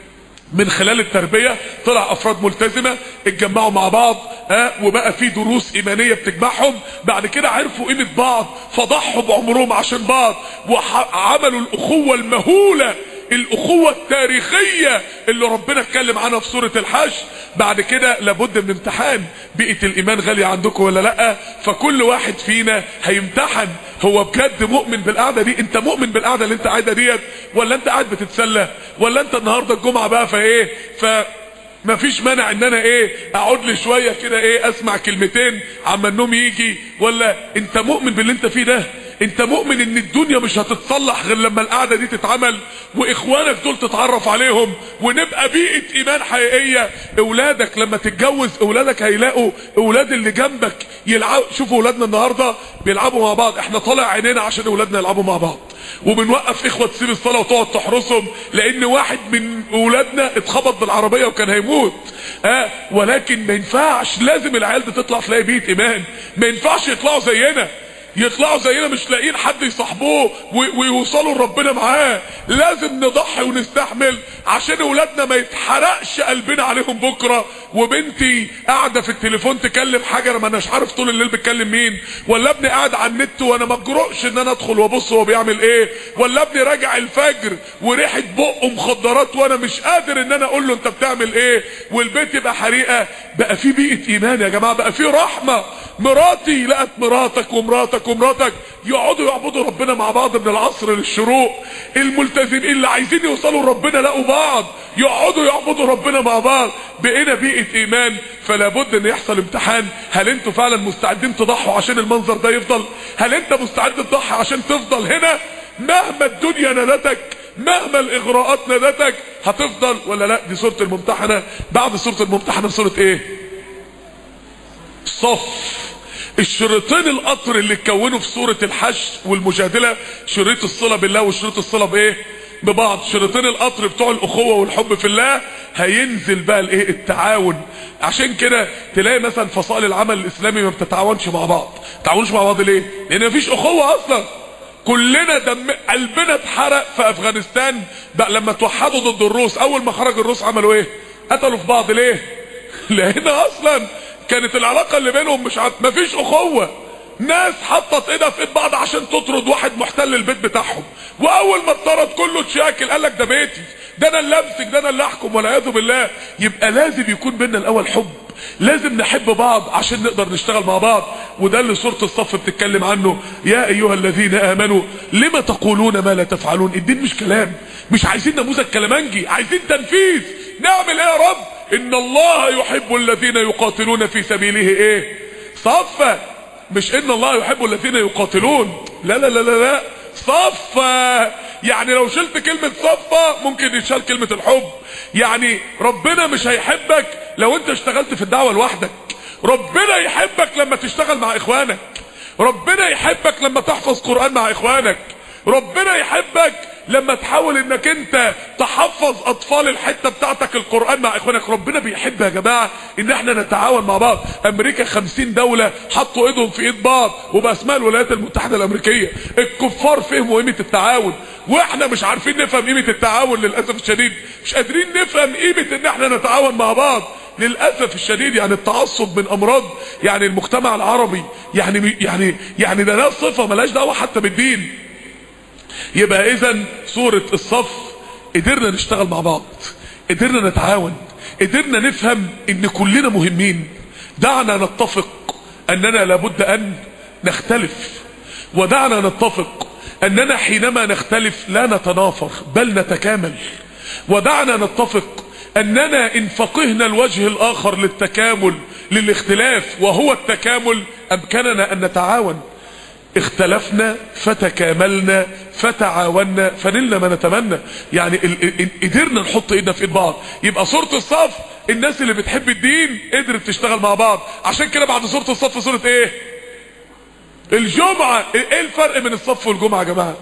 من خلال التربية طلع افراد ملتزمة اتجمعوا مع بعض ها وبقى في دروس ايمانية بتجمعهم بعد كده عرفوا قيمة بعض فضحوا بعمرهم عشان بعض وعملوا الاخوة المهولة الاخوة التاريخية اللي ربنا اتكلم عنها في سورة الحج بعد كده لابد من امتحان بيئة الايمان غالية عندكم ولا لا فكل واحد فينا هيمتحن هو بجد مؤمن بالقعدة دي انت مؤمن بالقعدة اللي انت قاعدة ديت ولا انت قاعد بتتسلى ولا انت النهاردة الجمعة بقى فايه ف ما فيش مانع ان انا ايه اقعد لي شويه كده ايه اسمع كلمتين عما النوم يجي ولا انت مؤمن باللي انت فيه ده انت مؤمن ان الدنيا مش هتتصلح غير لما القعده دي تتعمل واخوانك دول تتعرف عليهم ونبقى بيئه ايمان حقيقيه اولادك لما تتجوز اولادك هيلاقوا اولاد اللي جنبك يلعبوا شوفوا اولادنا النهارده بيلعبوا مع بعض احنا طالع عينينا عشان اولادنا يلعبوا مع بعض وبنوقف اخوه تسيب الصلاه وتقعد تحرسهم لان واحد من اولادنا اتخبط بالعربيه وكان هيموت اه ولكن ما ينفعش لازم العيال دي تطلع تلاقي بيئه ايمان ما ينفعش يطلعوا زينا يطلعوا زينا مش لاقيين حد يصاحبوه ويوصلوا لربنا معاه لازم نضحي ونستحمل عشان اولادنا ما يتحرقش قلبنا عليهم بكره وبنتي قاعده في التليفون تكلم حاجه ما اناش عارف طول الليل بتكلم مين ولا ابني قاعد على النت وانا ما بجرؤش ان انا ادخل وابص هو بيعمل ايه ولا ابني راجع الفجر وريحه بقه مخدرات وانا مش قادر ان انا اقول له انت بتعمل ايه والبيت يبقى حريقه بقى في بيئه ايمان يا جماعه بقى في رحمه مراتي لقت مراتك ومراتك ومراتك يقعدوا يعبدوا ربنا مع بعض من العصر للشروق الملتزمين اللي عايزين يوصلوا لربنا لقوا بعض يقعدوا يعبدوا ربنا مع بعض بقينا بيئة ايمان فلا بد ان يحصل امتحان هل انتوا فعلا مستعدين تضحوا عشان المنظر ده يفضل هل انت مستعد تضحي عشان تفضل هنا مهما الدنيا ندتك مهما الاغراءات ندتك هتفضل ولا لا دي سورة الممتحنة بعد سورة الممتحنة سورة ايه صف الشريطين القطر اللي اتكونوا في سورة الحج والمجادلة شريط الصلة بالله وشريط الصلة بايه ببعض شريطين القطر بتوع الاخوة والحب في الله هينزل بقى الايه التعاون عشان كده تلاقي مثلا فصائل العمل الاسلامي ما بتتعاونش مع بعض تعاونش مع بعض ليه لان مفيش اخوة اصلا كلنا دم قلبنا اتحرق في افغانستان بقى لما توحدوا ضد الروس اول ما خرج الروس عملوا ايه قتلوا في بعض ليه لان اصلا كانت العلاقة اللي بينهم مش عارف مفيش اخوة ناس حطت ايدها في ايد بعض عشان تطرد واحد محتل البيت بتاعهم واول ما اتطرد كله اتشاكل قال لك ده بيتي ده انا اللي امسك ده انا اللي احكم والعياذ بالله يبقى لازم يكون بينا الاول حب لازم نحب بعض عشان نقدر نشتغل مع بعض وده اللي سوره الصف بتتكلم عنه يا ايها الذين امنوا لما تقولون ما لا تفعلون الدين مش كلام مش عايزين نموذج كلامنجي عايزين تنفيذ نعمل ايه يا رب ان الله يحب الذين يقاتلون في سبيله ايه صفا مش ان الله يحب الذين يقاتلون لا لا لا لا لا صفا يعني لو شلت كلمة صفا ممكن يتشال كلمة الحب يعني ربنا مش هيحبك لو انت اشتغلت في الدعوة لوحدك ربنا يحبك لما تشتغل مع اخوانك ربنا يحبك لما تحفظ قرآن مع اخوانك ربنا يحبك لما تحاول انك انت تحفظ اطفال الحتة بتاعتك القرآن مع اخوانك ربنا بيحب يا جماعة ان احنا نتعاون مع بعض امريكا خمسين دولة حطوا ايدهم في ايد بعض وباسماء الولايات المتحدة الامريكية الكفار فهموا قيمة التعاون واحنا مش عارفين نفهم قيمة التعاون للأسف الشديد مش قادرين نفهم قيمة ان احنا نتعاون مع بعض للاسف الشديد يعني التعصب من امراض يعني المجتمع العربي يعني يعني يعني ده لا صفه ملهاش دعوه حتى بالدين يبقى اذا سورة الصف قدرنا نشتغل مع بعض قدرنا نتعاون قدرنا نفهم ان كلنا مهمين دعنا نتفق اننا لابد ان نختلف ودعنا نتفق اننا حينما نختلف لا نتنافر بل نتكامل ودعنا نتفق اننا ان فقهنا الوجه الاخر للتكامل للاختلاف وهو التكامل امكننا ان نتعاون اختلفنا فتكاملنا فتعاوننا فنلنا ما نتمنى يعني ال- ال- قدرنا نحط ايدنا في ايد بعض يبقى سوره الصف الناس اللي بتحب الدين قدرت تشتغل مع بعض عشان كده بعد سوره الصف سوره ايه الجمعه ايه الفرق بين الصف والجمعه يا جماعه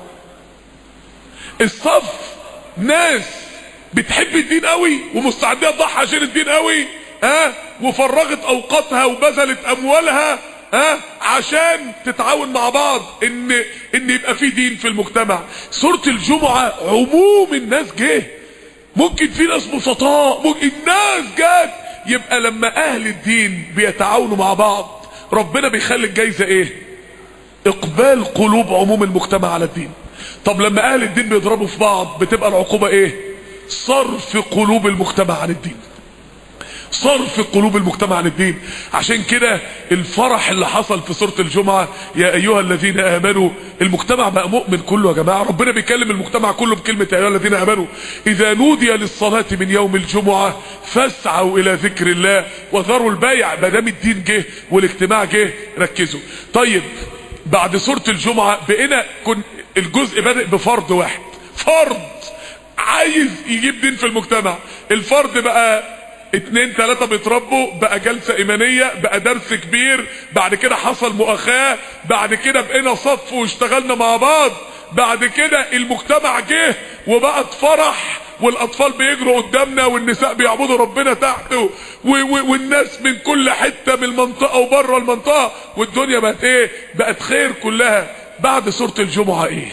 الصف ناس بتحب الدين قوي ومستعديه تضحي عشان الدين قوي ها وفرغت اوقاتها وبذلت اموالها ها عشان تتعاون مع بعض ان ان يبقى في دين في المجتمع سوره الجمعه عموم الناس جه ممكن في ناس بسطاء ممكن الناس جت يبقى لما اهل الدين بيتعاونوا مع بعض ربنا بيخلي الجايزه ايه اقبال قلوب عموم المجتمع على الدين طب لما اهل الدين بيضربوا في بعض بتبقى العقوبة ايه صرف قلوب المجتمع عن الدين صرف قلوب المجتمع عن الدين عشان كده الفرح اللي حصل في سورة الجمعة يا ايها الذين امنوا المجتمع بقى مؤمن كله يا جماعة ربنا بيكلم المجتمع كله بكلمة يا ايها الذين امنوا اذا نودي للصلاة من يوم الجمعة فاسعوا الى ذكر الله وذروا البيع ما دام الدين جه والاجتماع جه ركزوا طيب بعد سورة الجمعة بقينا كن الجزء بدأ بفرد واحد فرد عايز يجيب دين في المجتمع الفرد بقى اتنين تلاتة بيتربوا بقى جلسة ايمانية بقى درس كبير بعد كده حصل مؤاخاة بعد كده بقينا صف واشتغلنا مع بعض بعد كده المجتمع جه وبقت فرح والاطفال بيجروا قدامنا والنساء بيعبدوا ربنا تحت و... و... والناس من كل حتة من المنطقة وبره المنطقة والدنيا بقت ايه بقت خير كلها بعد سورة الجمعة ايه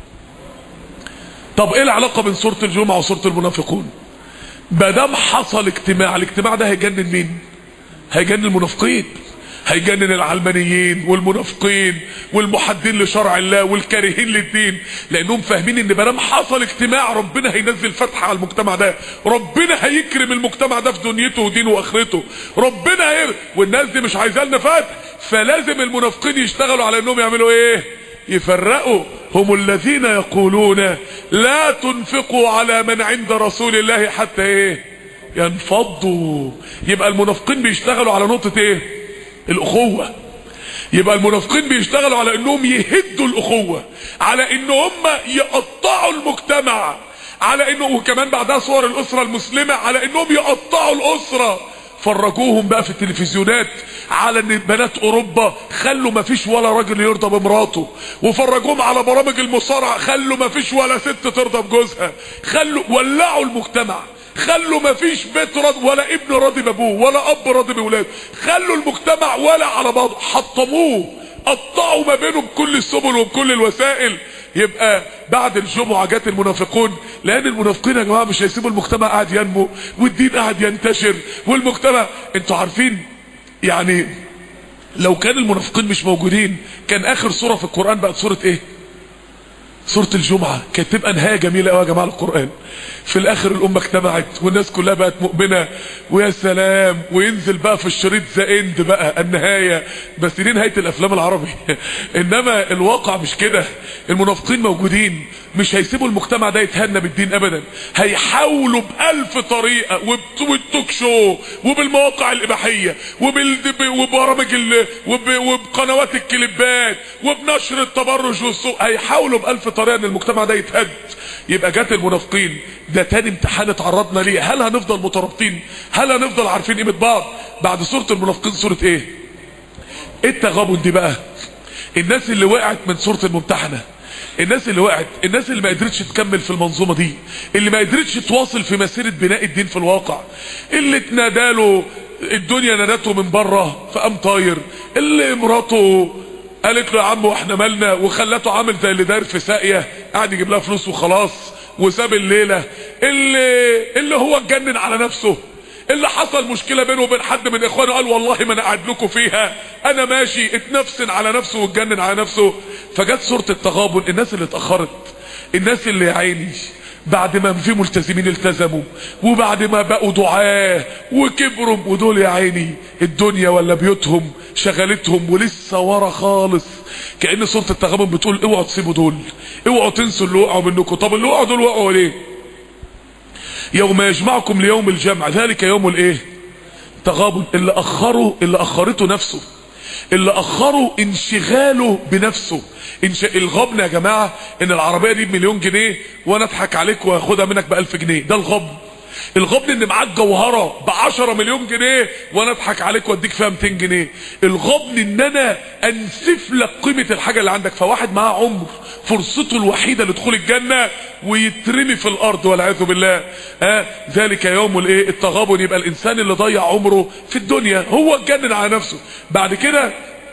طب ايه العلاقة بين سورة الجمعة وسورة المنافقون مادام حصل اجتماع الاجتماع ده هيجنن مين هيجنن المنافقين هيجنن العلمانيين والمنافقين والمحدين لشرع الله والكارهين للدين لانهم فاهمين ان مادام حصل اجتماع ربنا هينزل فتح على المجتمع ده ربنا هيكرم المجتمع ده في دنيته ودينه واخرته ربنا هير والناس دي مش عايزه لنا فتح فلازم المنافقين يشتغلوا على انهم يعملوا ايه يفرقوا هم الذين يقولون لا تنفقوا على من عند رسول الله حتى ايه ينفضوا يبقى المنافقين بيشتغلوا على نقطة ايه الاخوة يبقى المنافقين بيشتغلوا على انهم يهدوا الاخوة على ان هم يقطعوا المجتمع على انه وكمان بعدها صور الاسرة المسلمة على انهم يقطعوا الاسرة فرجوهم بقى في التلفزيونات على ان بنات اوروبا خلوا ما فيش ولا راجل يرضى بمراته وفرجوهم على برامج المصارعه خلوا ما فيش ولا ست ترضى بجوزها خلوا ولعوا المجتمع خلوا ما فيش بيت راضي ولا ابن راضي بابوه ولا اب راضي بولاده خلوا المجتمع ولا على بعضه حطموه قطعوا ما بينهم بكل السبل وبكل الوسائل يبقى بعد الجمعة جت المنافقون لان المنافقين يا جماعة مش هيسيبوا المجتمع قاعد ينمو والدين قاعد ينتشر والمجتمع انتوا عارفين يعني لو كان المنافقين مش موجودين كان اخر سورة في القرآن بقت سورة ايه سورة الجمعة كانت تبقى نهاية جميلة قوي يا جماعة القرآن في الاخر الامة اجتمعت والناس كلها بقت مؤمنة ويا سلام وينزل بقى في الشريط ذا اند بقى النهاية بس دي نهاية الافلام العربي انما الواقع مش كده المنافقين موجودين مش هيسيبوا المجتمع ده يتهنى بالدين ابدا هيحاولوا بألف طريقة وبالتوك شو وبالمواقع الاباحية وبال... وبرامج ال... وب... وبقنوات الكليبات وبنشر التبرج والسوء هيحاولوا بألف طريقة ان المجتمع ده يتهد يبقى جات المنافقين ده تاني امتحان اتعرضنا ليه هل هنفضل مترابطين هل هنفضل عارفين قيمة بعض بعد سورة المنافقين سورة ايه ايه التغابن دي بقى الناس اللي وقعت من سورة الممتحنة الناس اللي وقعت الناس اللي ما قدرتش تكمل في المنظومة دي اللي ما قدرتش تواصل في مسيرة بناء الدين في الواقع اللي اتناداله الدنيا نادته من بره فقام طاير اللي مراته قالت له يا عم واحنا مالنا وخلته عامل زي اللي داير في ساقيه قاعد يجيب لها فلوس وخلاص وساب الليله اللي اللي هو اتجنن على نفسه اللي حصل مشكله بينه وبين حد من اخوانه قال والله ما انا قاعد لكم فيها انا ماشي اتنفسن على نفسه واتجنن على نفسه فجت سوره التغابن الناس اللي اتاخرت الناس اللي يا عيني بعد ما في ملتزمين التزموا وبعد ما بقوا دعاه وكبروا ودول يا عيني الدنيا ولا بيوتهم شغلتهم ولسه ورا خالص كأن سورة التغابن بتقول اوعوا تسيبوا دول اوعوا تنسوا اللي وقعوا منكم طب اللي وقعوا دول وقعوا ليه يوم يجمعكم ليوم الجمع ذلك يوم الايه تغابن اللي اخروا اللي اخرته نفسه اللي اخروا انشغاله بنفسه إنش... الغبن يا جماعة ان العربية دي بمليون جنيه وانا اضحك عليك واخدها منك بألف جنيه ده الغبن الغبن ان معاك جوهرة بعشرة مليون جنيه وانا اضحك عليك واديك فيها 200 جنيه الغبن ان انا انسف لك قيمة الحاجة اللي عندك فواحد معاه عمر فرصته الوحيدة لدخول الجنة ويترمي في الارض والعياذ بالله ها ذلك يوم الايه التغابن يبقى الانسان اللي ضيع عمره في الدنيا هو اتجنن على نفسه بعد كده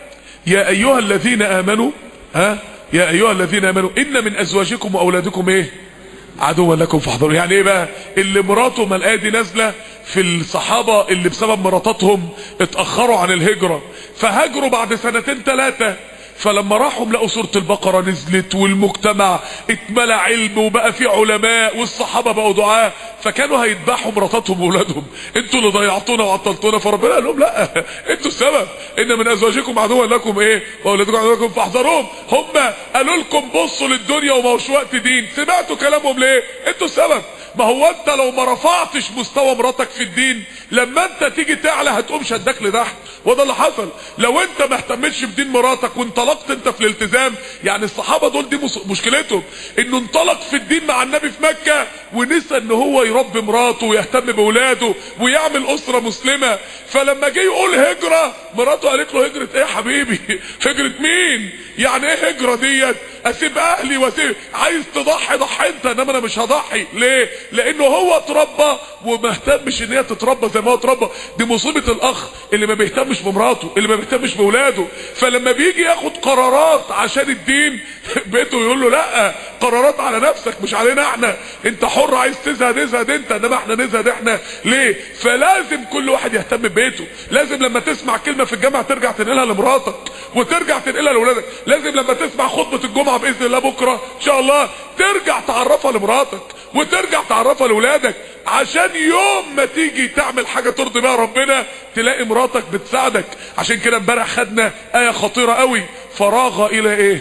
يا ايها الذين امنوا ها يا ايها الذين امنوا ان من ازواجكم واولادكم ايه عدوا لكم فاحذروا يعني ايه بقى اللي مراته ما الايه دي نازله في الصحابه اللي بسبب مراتاتهم اتاخروا عن الهجره فهاجروا بعد سنتين ثلاثه فلما راحوا لقوا سوره البقره نزلت والمجتمع اتملى علم وبقى في علماء والصحابه بقوا دعاه فكانوا هيذبحوا مراتاتهم واولادهم انتوا اللي ضيعتونا وعطلتونا فربنا قال لهم لا انتوا السبب ان من ازواجكم عدوا لكم ايه واولادكم عدوا لكم فاحذروهم هم قالوا لكم بصوا للدنيا وما هوش وقت دين سمعتوا كلامهم ليه انتوا السبب ما هو انت لو ما رفعتش مستوى مراتك في الدين لما انت تيجي تعلى هتقوم شدك لتحت وده اللي حصل لو انت ما اهتمتش بدين مراتك وانطلقت انت في الالتزام يعني الصحابه دول دي مشكلتهم انه انطلق في الدين مع النبي في مكه ونسى ان هو يربي مراته ويهتم باولاده ويعمل اسره مسلمه فلما جه يقول هجره مراته قالت له هجره ايه يا حبيبي هجره مين يعني ايه هجره ديت اسيب اهلي واسيب عايز تضحي ضحي انت انما انا مش هضحي ليه لانه هو اتربى وما اهتمش ان هي تتربى زي ما هو اتربى دي مصيبه الاخ اللي ما بيهتمش بمراته اللي ما بيهتمش باولاده فلما بيجي ياخد قرارات عشان الدين بيته يقول له لا قرارات على نفسك مش علينا احنا انت حر عايز تزهد ازهد انت انما احنا نزهد احنا ليه فلازم كل واحد يهتم ببيته لازم لما تسمع كلمه في الجامعه ترجع تنقلها لمراتك وترجع تنقلها لاولادك لازم لما تسمع خطبه الجمعه باذن الله بكره ان شاء الله ترجع تعرفها لمراتك وترجع تعرفها لاولادك عشان يوم ما تيجي تعمل حاجه ترضي بيها ربنا تلاقي مراتك بتساعدك عشان كده امبارح خدنا ايه خطيره قوي فراغ الى ايه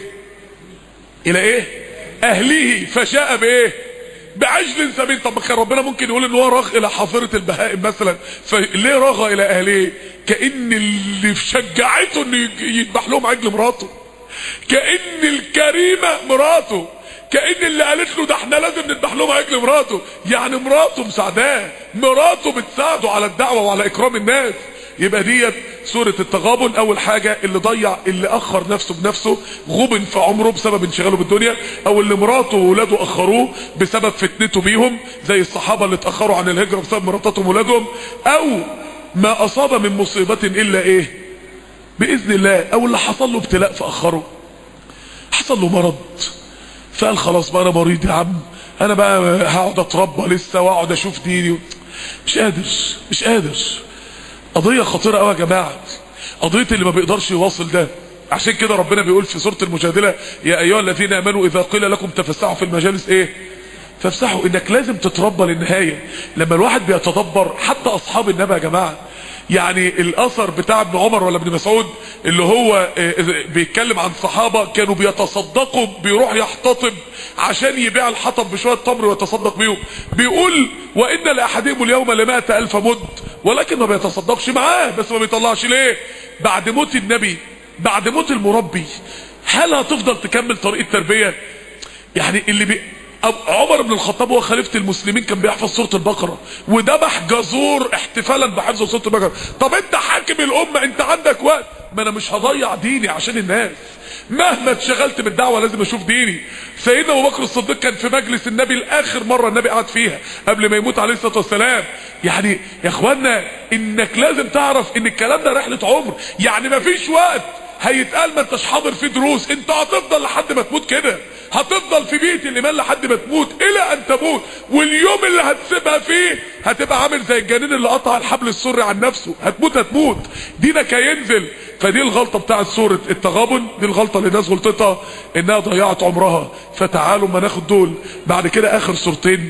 الى ايه اهله فشاء بايه بعجل سمين طب كان ربنا ممكن يقول ان هو راغ الى حافره البهائم مثلا فليه راغ الى اهله كان اللي شجعته انه يذبح لهم عجل مراته كان الكريمه مراته كأن اللي قالت له ده احنا لازم نذبح لهم عجل مراته يعني مراته مساعداه مراته بتساعده على الدعوه وعلى اكرام الناس يبقى ديت سورة التغابن اول حاجة اللي ضيع اللي اخر نفسه بنفسه غبن في عمره بسبب انشغاله بالدنيا او اللي مراته وولاده اخروه بسبب فتنته بيهم زي الصحابة اللي اتأخروا عن الهجرة بسبب مراتاتهم وولادهم او ما اصاب من مصيبة الا ايه باذن الله او اللي حصل له ابتلاء فاخره حصل له مرض فقال خلاص بقى انا مريض يا عم انا بقى هقعد اتربى لسه واقعد اشوف ديني مش قادر مش قادر قضيه خطيره قوي يا جماعه قضيه اللي ما بيقدرش يواصل ده عشان كده ربنا بيقول في سوره المجادله يا ايها الذين امنوا اذا قيل لكم تفسحوا في المجالس ايه فافسحوا انك لازم تتربى للنهايه لما الواحد بيتدبر حتى اصحاب النبي يا جماعه يعني الاثر بتاع ابن عمر ولا ابن مسعود اللي هو بيتكلم عن صحابه كانوا بيتصدقوا بيروح يحتطب عشان يبيع الحطب بشويه تمر ويتصدق بيهم بيقول وان لاحدهم اليوم لمائة الف مد ولكن ما بيتصدقش معاه بس ما بيطلعش ليه بعد موت النبي بعد موت المربي هل هتفضل تكمل طريق التربيه يعني اللي بي عمر بن الخطاب هو خليفة المسلمين كان بيحفظ سورة البقرة وذبح جزور احتفالا بحفظ سورة البقرة طب انت حاكم الامة انت عندك وقت ما انا مش هضيع ديني عشان الناس مهما اتشغلت بالدعوة لازم اشوف ديني سيدنا ابو بكر الصديق كان في مجلس النبي الاخر مرة النبي قعد فيها قبل ما يموت عليه الصلاة والسلام يعني يا اخوانا انك لازم تعرف ان الكلام ده رحلة عمر يعني مفيش وقت هيتقال ما انتش حاضر فيه دروس انت هتفضل لحد ما تموت كده هتفضل في بيت الايمان لحد ما تموت الى ان تموت واليوم اللي هتسيبها فيه هتبقى عامل زي الجنين اللي قطع الحبل السري عن نفسه هتموت هتموت دينك هينزل فدي الغلطه بتاعت سوره التغابن دي الغلطه اللي الناس غلطتها انها ضيعت عمرها فتعالوا ما ناخد دول بعد كده اخر سورتين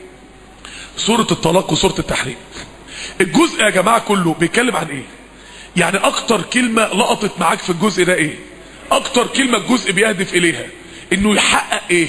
سوره الطلاق وسوره التحريم الجزء يا جماعه كله بيتكلم عن ايه يعني اكتر كلمة لقطت معاك في الجزء ده ايه اكتر كلمة الجزء بيهدف اليها انه يحقق ايه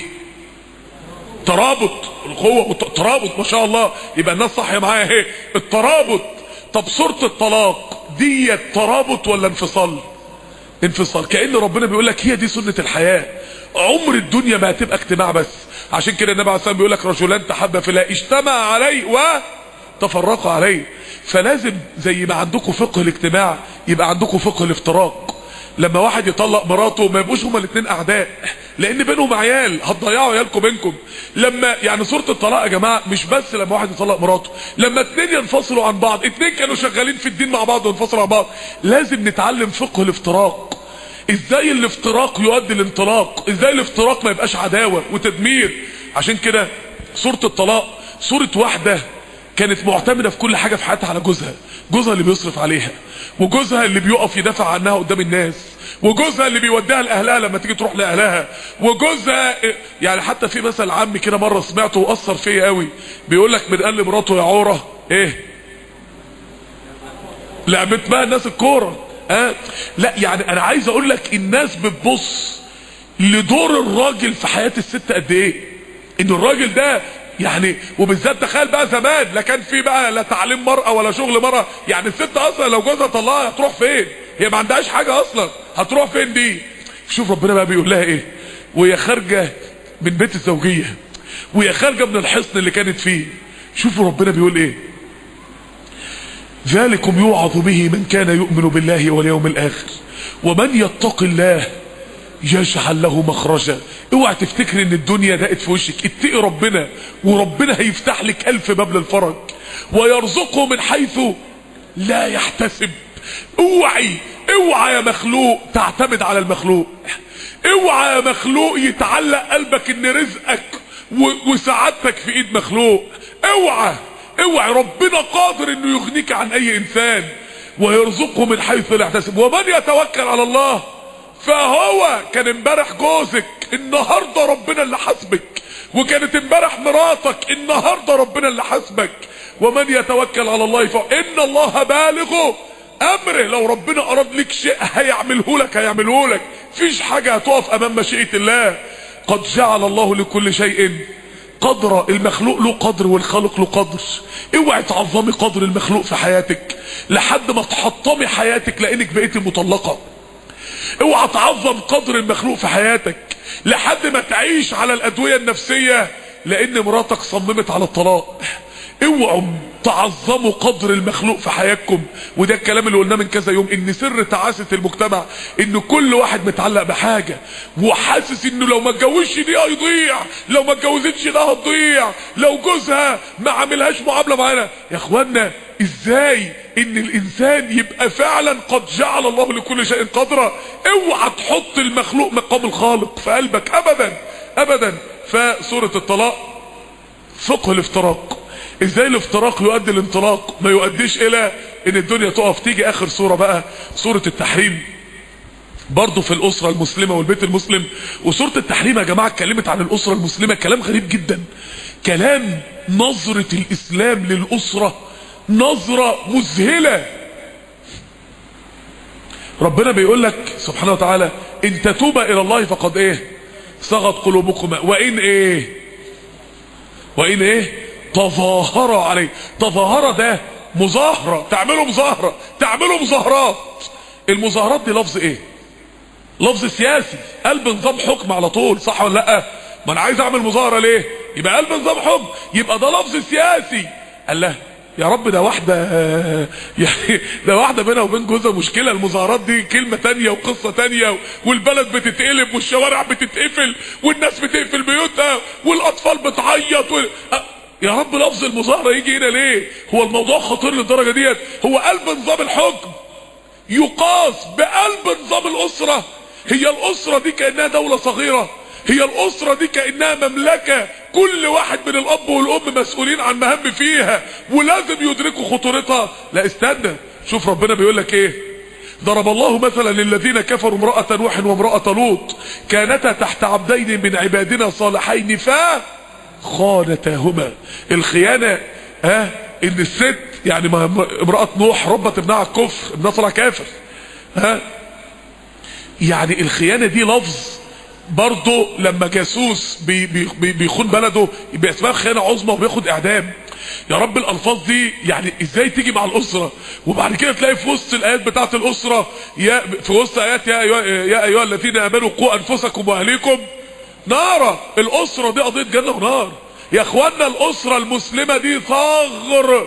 ترابط القوة ترابط ما شاء الله يبقى الناس صح معايا ايه الترابط طب سورة الطلاق دي ترابط ولا انفصال انفصال كأن ربنا بيقول لك هي دي سنة الحياة عمر الدنيا ما هتبقى اجتماع بس عشان كده النبي عليه الصلاه بيقول لك رجلان تحبا في الله اجتمع عليه وتفرقا عليه فلازم زي ما عندكم فقه الاجتماع يبقى عندكم فقه الافتراق لما واحد يطلق مراته ما يبقوش هما الاثنين اعداء لان بينهم عيال هتضيعوا عيالكم بينكم لما يعني سوره الطلاق يا جماعه مش بس لما واحد يطلق مراته لما اثنين ينفصلوا عن بعض اثنين كانوا شغالين في الدين مع بعض وينفصلوا عن بعض لازم نتعلم فقه الافتراق ازاي الافتراق يؤدي الانطلاق ازاي الافتراق ما يبقاش عداوه وتدمير عشان كده سوره الطلاق سوره واحده كانت معتمده في كل حاجه في حياتها على جوزها جوزها اللي بيصرف عليها وجوزها اللي بيقف يدافع عنها قدام الناس وجوزها اللي بيوديها لاهلها لما تيجي تروح لاهلها وجوزها يعني حتى في مثل عمي كده مره سمعته واثر فيا قوي بيقول لك من قال مراته يا عوره ايه لعبت بقى الناس الكوره اه لا يعني انا عايز اقول لك الناس بتبص لدور الراجل في حياه الست قد ايه ان الراجل ده يعني وبالذات تخيل بقى زمان لا كان في بقى لا تعليم مرأة ولا شغل مرأة يعني الست اصلا لو جوزها طلقها هتروح فين هي ما عندهاش حاجة اصلا هتروح فين دي شوف ربنا بقى بيقول لها ايه وهي خارجة من بيت الزوجية وهي خارجة من الحصن اللي كانت فيه شوفوا ربنا بيقول ايه ذلكم يوعظ به من كان يؤمن بالله واليوم الاخر ومن يتق الله يجعل له مخرجا اوعى تفتكر ان الدنيا ضاقت في وشك اتقي ربنا وربنا هيفتح لك الف باب للفرج ويرزقه من حيث لا يحتسب اوعي اوعى يا مخلوق تعتمد على المخلوق اوعى يا مخلوق يتعلق قلبك ان رزقك وسعادتك في ايد مخلوق اوعى اوعى ربنا قادر انه يغنيك عن اي انسان ويرزقه من حيث لا يحتسب ومن يتوكل على الله فهو كان امبارح جوزك النهارده ربنا اللي حاسبك وكانت امبارح مراتك النهارده ربنا اللي حاسبك ومن يتوكل على الله فان الله بالغ امره لو ربنا اراد لك شيء هيعمله لك هيعمله لك فيش حاجه هتقف امام مشيئه الله قد جعل الله لكل شيء قدر المخلوق له قدر والخالق له قدر اوعي تعظمي قدر المخلوق في حياتك لحد ما تحطمي حياتك لانك بقيتي مطلقه اوعى تعظم قدر المخلوق في حياتك لحد ما تعيش على الادوية النفسية لان مراتك صممت على الطلاق اوعوا تعظموا قدر المخلوق في حياتكم وده الكلام اللي قلناه من كذا يوم ان سر تعاسة المجتمع ان كل واحد متعلق بحاجة وحاسس انه لو ما اتجوزش دي هيضيع لو ما اتجوزتش ده هتضيع لو جوزها ما عملهاش معاملة معانا يا اخوانا ازاي ان الانسان يبقى فعلا قد جعل الله لكل شيء قدرا اوعى تحط المخلوق مقام الخالق في قلبك ابدا ابدا فسورة الطلاق فقه الافتراق ازاي الافتراق يؤدي الانطلاق ما يؤديش الى ان الدنيا تقف تيجي اخر سورة بقى سورة التحريم برضه في الاسرة المسلمة والبيت المسلم وسورة التحريم يا جماعة اتكلمت عن الاسرة المسلمة كلام غريب جدا كلام نظرة الاسلام للاسرة نظرة مذهلة ربنا بيقول لك سبحانه وتعالى ان تتوبا الى الله فقد ايه صغت قلوبكما وان ايه وان ايه تظاهر عليه تظاهر ده مظاهرة تعملوا مظاهرة تعملوا مظاهرات المظاهرات دي لفظ ايه لفظ سياسي قلب نظام حكم على طول صح ولا لا ما انا عايز اعمل مظاهرة ليه يبقى قلب نظام حكم يبقى ده لفظ سياسي قال له يا رب ده واحدة يعني ده واحدة بينها وبين جوزها مشكلة المظاهرات دي كلمة تانية وقصة تانية والبلد بتتقلب والشوارع بتتقفل والناس بتقفل بيوتها والاطفال بتعيط و... يا رب لفظ المظاهرة يجي هنا ليه هو الموضوع خطير للدرجة ديت هو قلب نظام الحكم يقاس بقلب نظام الاسرة هي الاسرة دي كأنها دولة صغيرة هي الاسرة دي كأنها مملكة كل واحد من الاب والام مسؤولين عن مهام فيها ولازم يدركوا خطورتها لا استنى شوف ربنا بيقول لك ايه ضرب الله مثلا للذين كفروا امرأة نوح وامرأة لوط كانتا تحت عبدين من عبادنا صالحين فا خانتاهما الخيانة ها ان الست يعني امرأة نوح ربت ابنها على الكفر ابنها طلع كافر ها يعني الخيانة دي لفظ برضه لما جاسوس بي بي بيخون بلده يبقى اسمها خيانة عظمى وبياخد اعدام يا رب الالفاظ دي يعني ازاي تيجي مع الاسره وبعد كده تلاقي في وسط الايات بتاعه الاسره يا في وسط ايات يا ايها يا ايها الذين امنوا قوا انفسكم واهليكم نارا الاسره دي قضيه جنه ونار يا اخوانا الاسره المسلمه دي صغر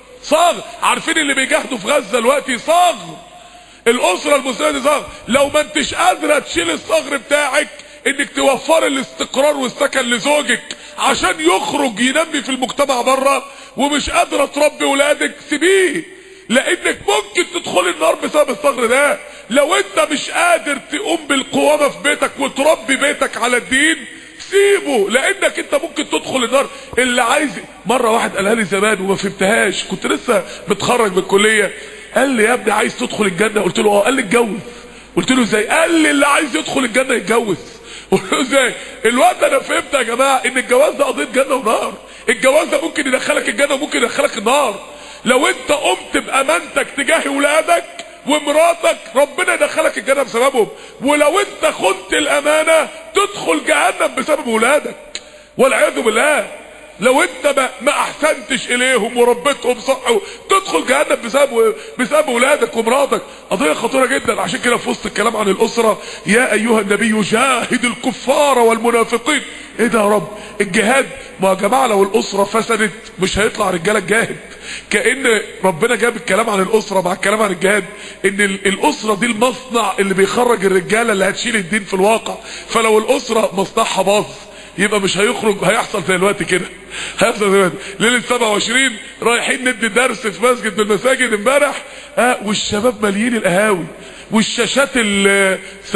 صغر عارفين اللي بيجاهدوا في غزه دلوقتي صغر الاسره المسلمه دي صغر لو ما انتش قادره تشيل الصغر بتاعك انك توفر الاستقرار والسكن لزوجك عشان يخرج ينمي في المجتمع بره ومش قادره تربي ولادك سيبيه لانك ممكن تدخل النار بسبب الصغر ده لو انت مش قادر تقوم بالقوامه في بيتك وتربي بيتك على الدين سيبه لانك انت ممكن تدخل النار اللي عايز مره واحد قالها لي زمان وما فهمتهاش كنت لسه متخرج من الكليه قال لي يا ابني عايز تدخل الجنه قلت له اه قال لي اتجوز قلت له ازاي قال لي اللي عايز يدخل الجنه يتجوز قلت له ازاي الوقت انا فهمت يا جماعه ان الجواز ده قضيه جنه ونار الجواز ده ممكن يدخلك الجنه وممكن يدخلك النار لو انت قمت بامانتك تجاه ولادك ومراتك ربنا يدخلك الجنه بسببهم ولو انت خنت الامانه تدخل جهنم بسبب ولادك والعياذ بالله لو انت ما, ما احسنتش اليهم وربيتهم صح تدخل جهنم بسبب بسبب ولادك ومراتك قضيه خطيره جدا عشان كده في وسط الكلام عن الاسره يا ايها النبي جاهد الكفار والمنافقين ايه ده يا رب الجهاد ما يا جماعه لو الاسره فسدت مش هيطلع رجاله جاهد كان ربنا جاب الكلام عن الاسره مع الكلام عن الجهاد ان الاسره دي المصنع اللي بيخرج الرجاله اللي هتشيل الدين في الواقع فلو الاسره مصنعها باظ يبقى مش هيخرج هيحصل زي الوقت كده هيحصل زي الوقت ليله 27 رايحين ندي درس في مسجد من المساجد امبارح اه والشباب ماليين القهاوي والشاشات ال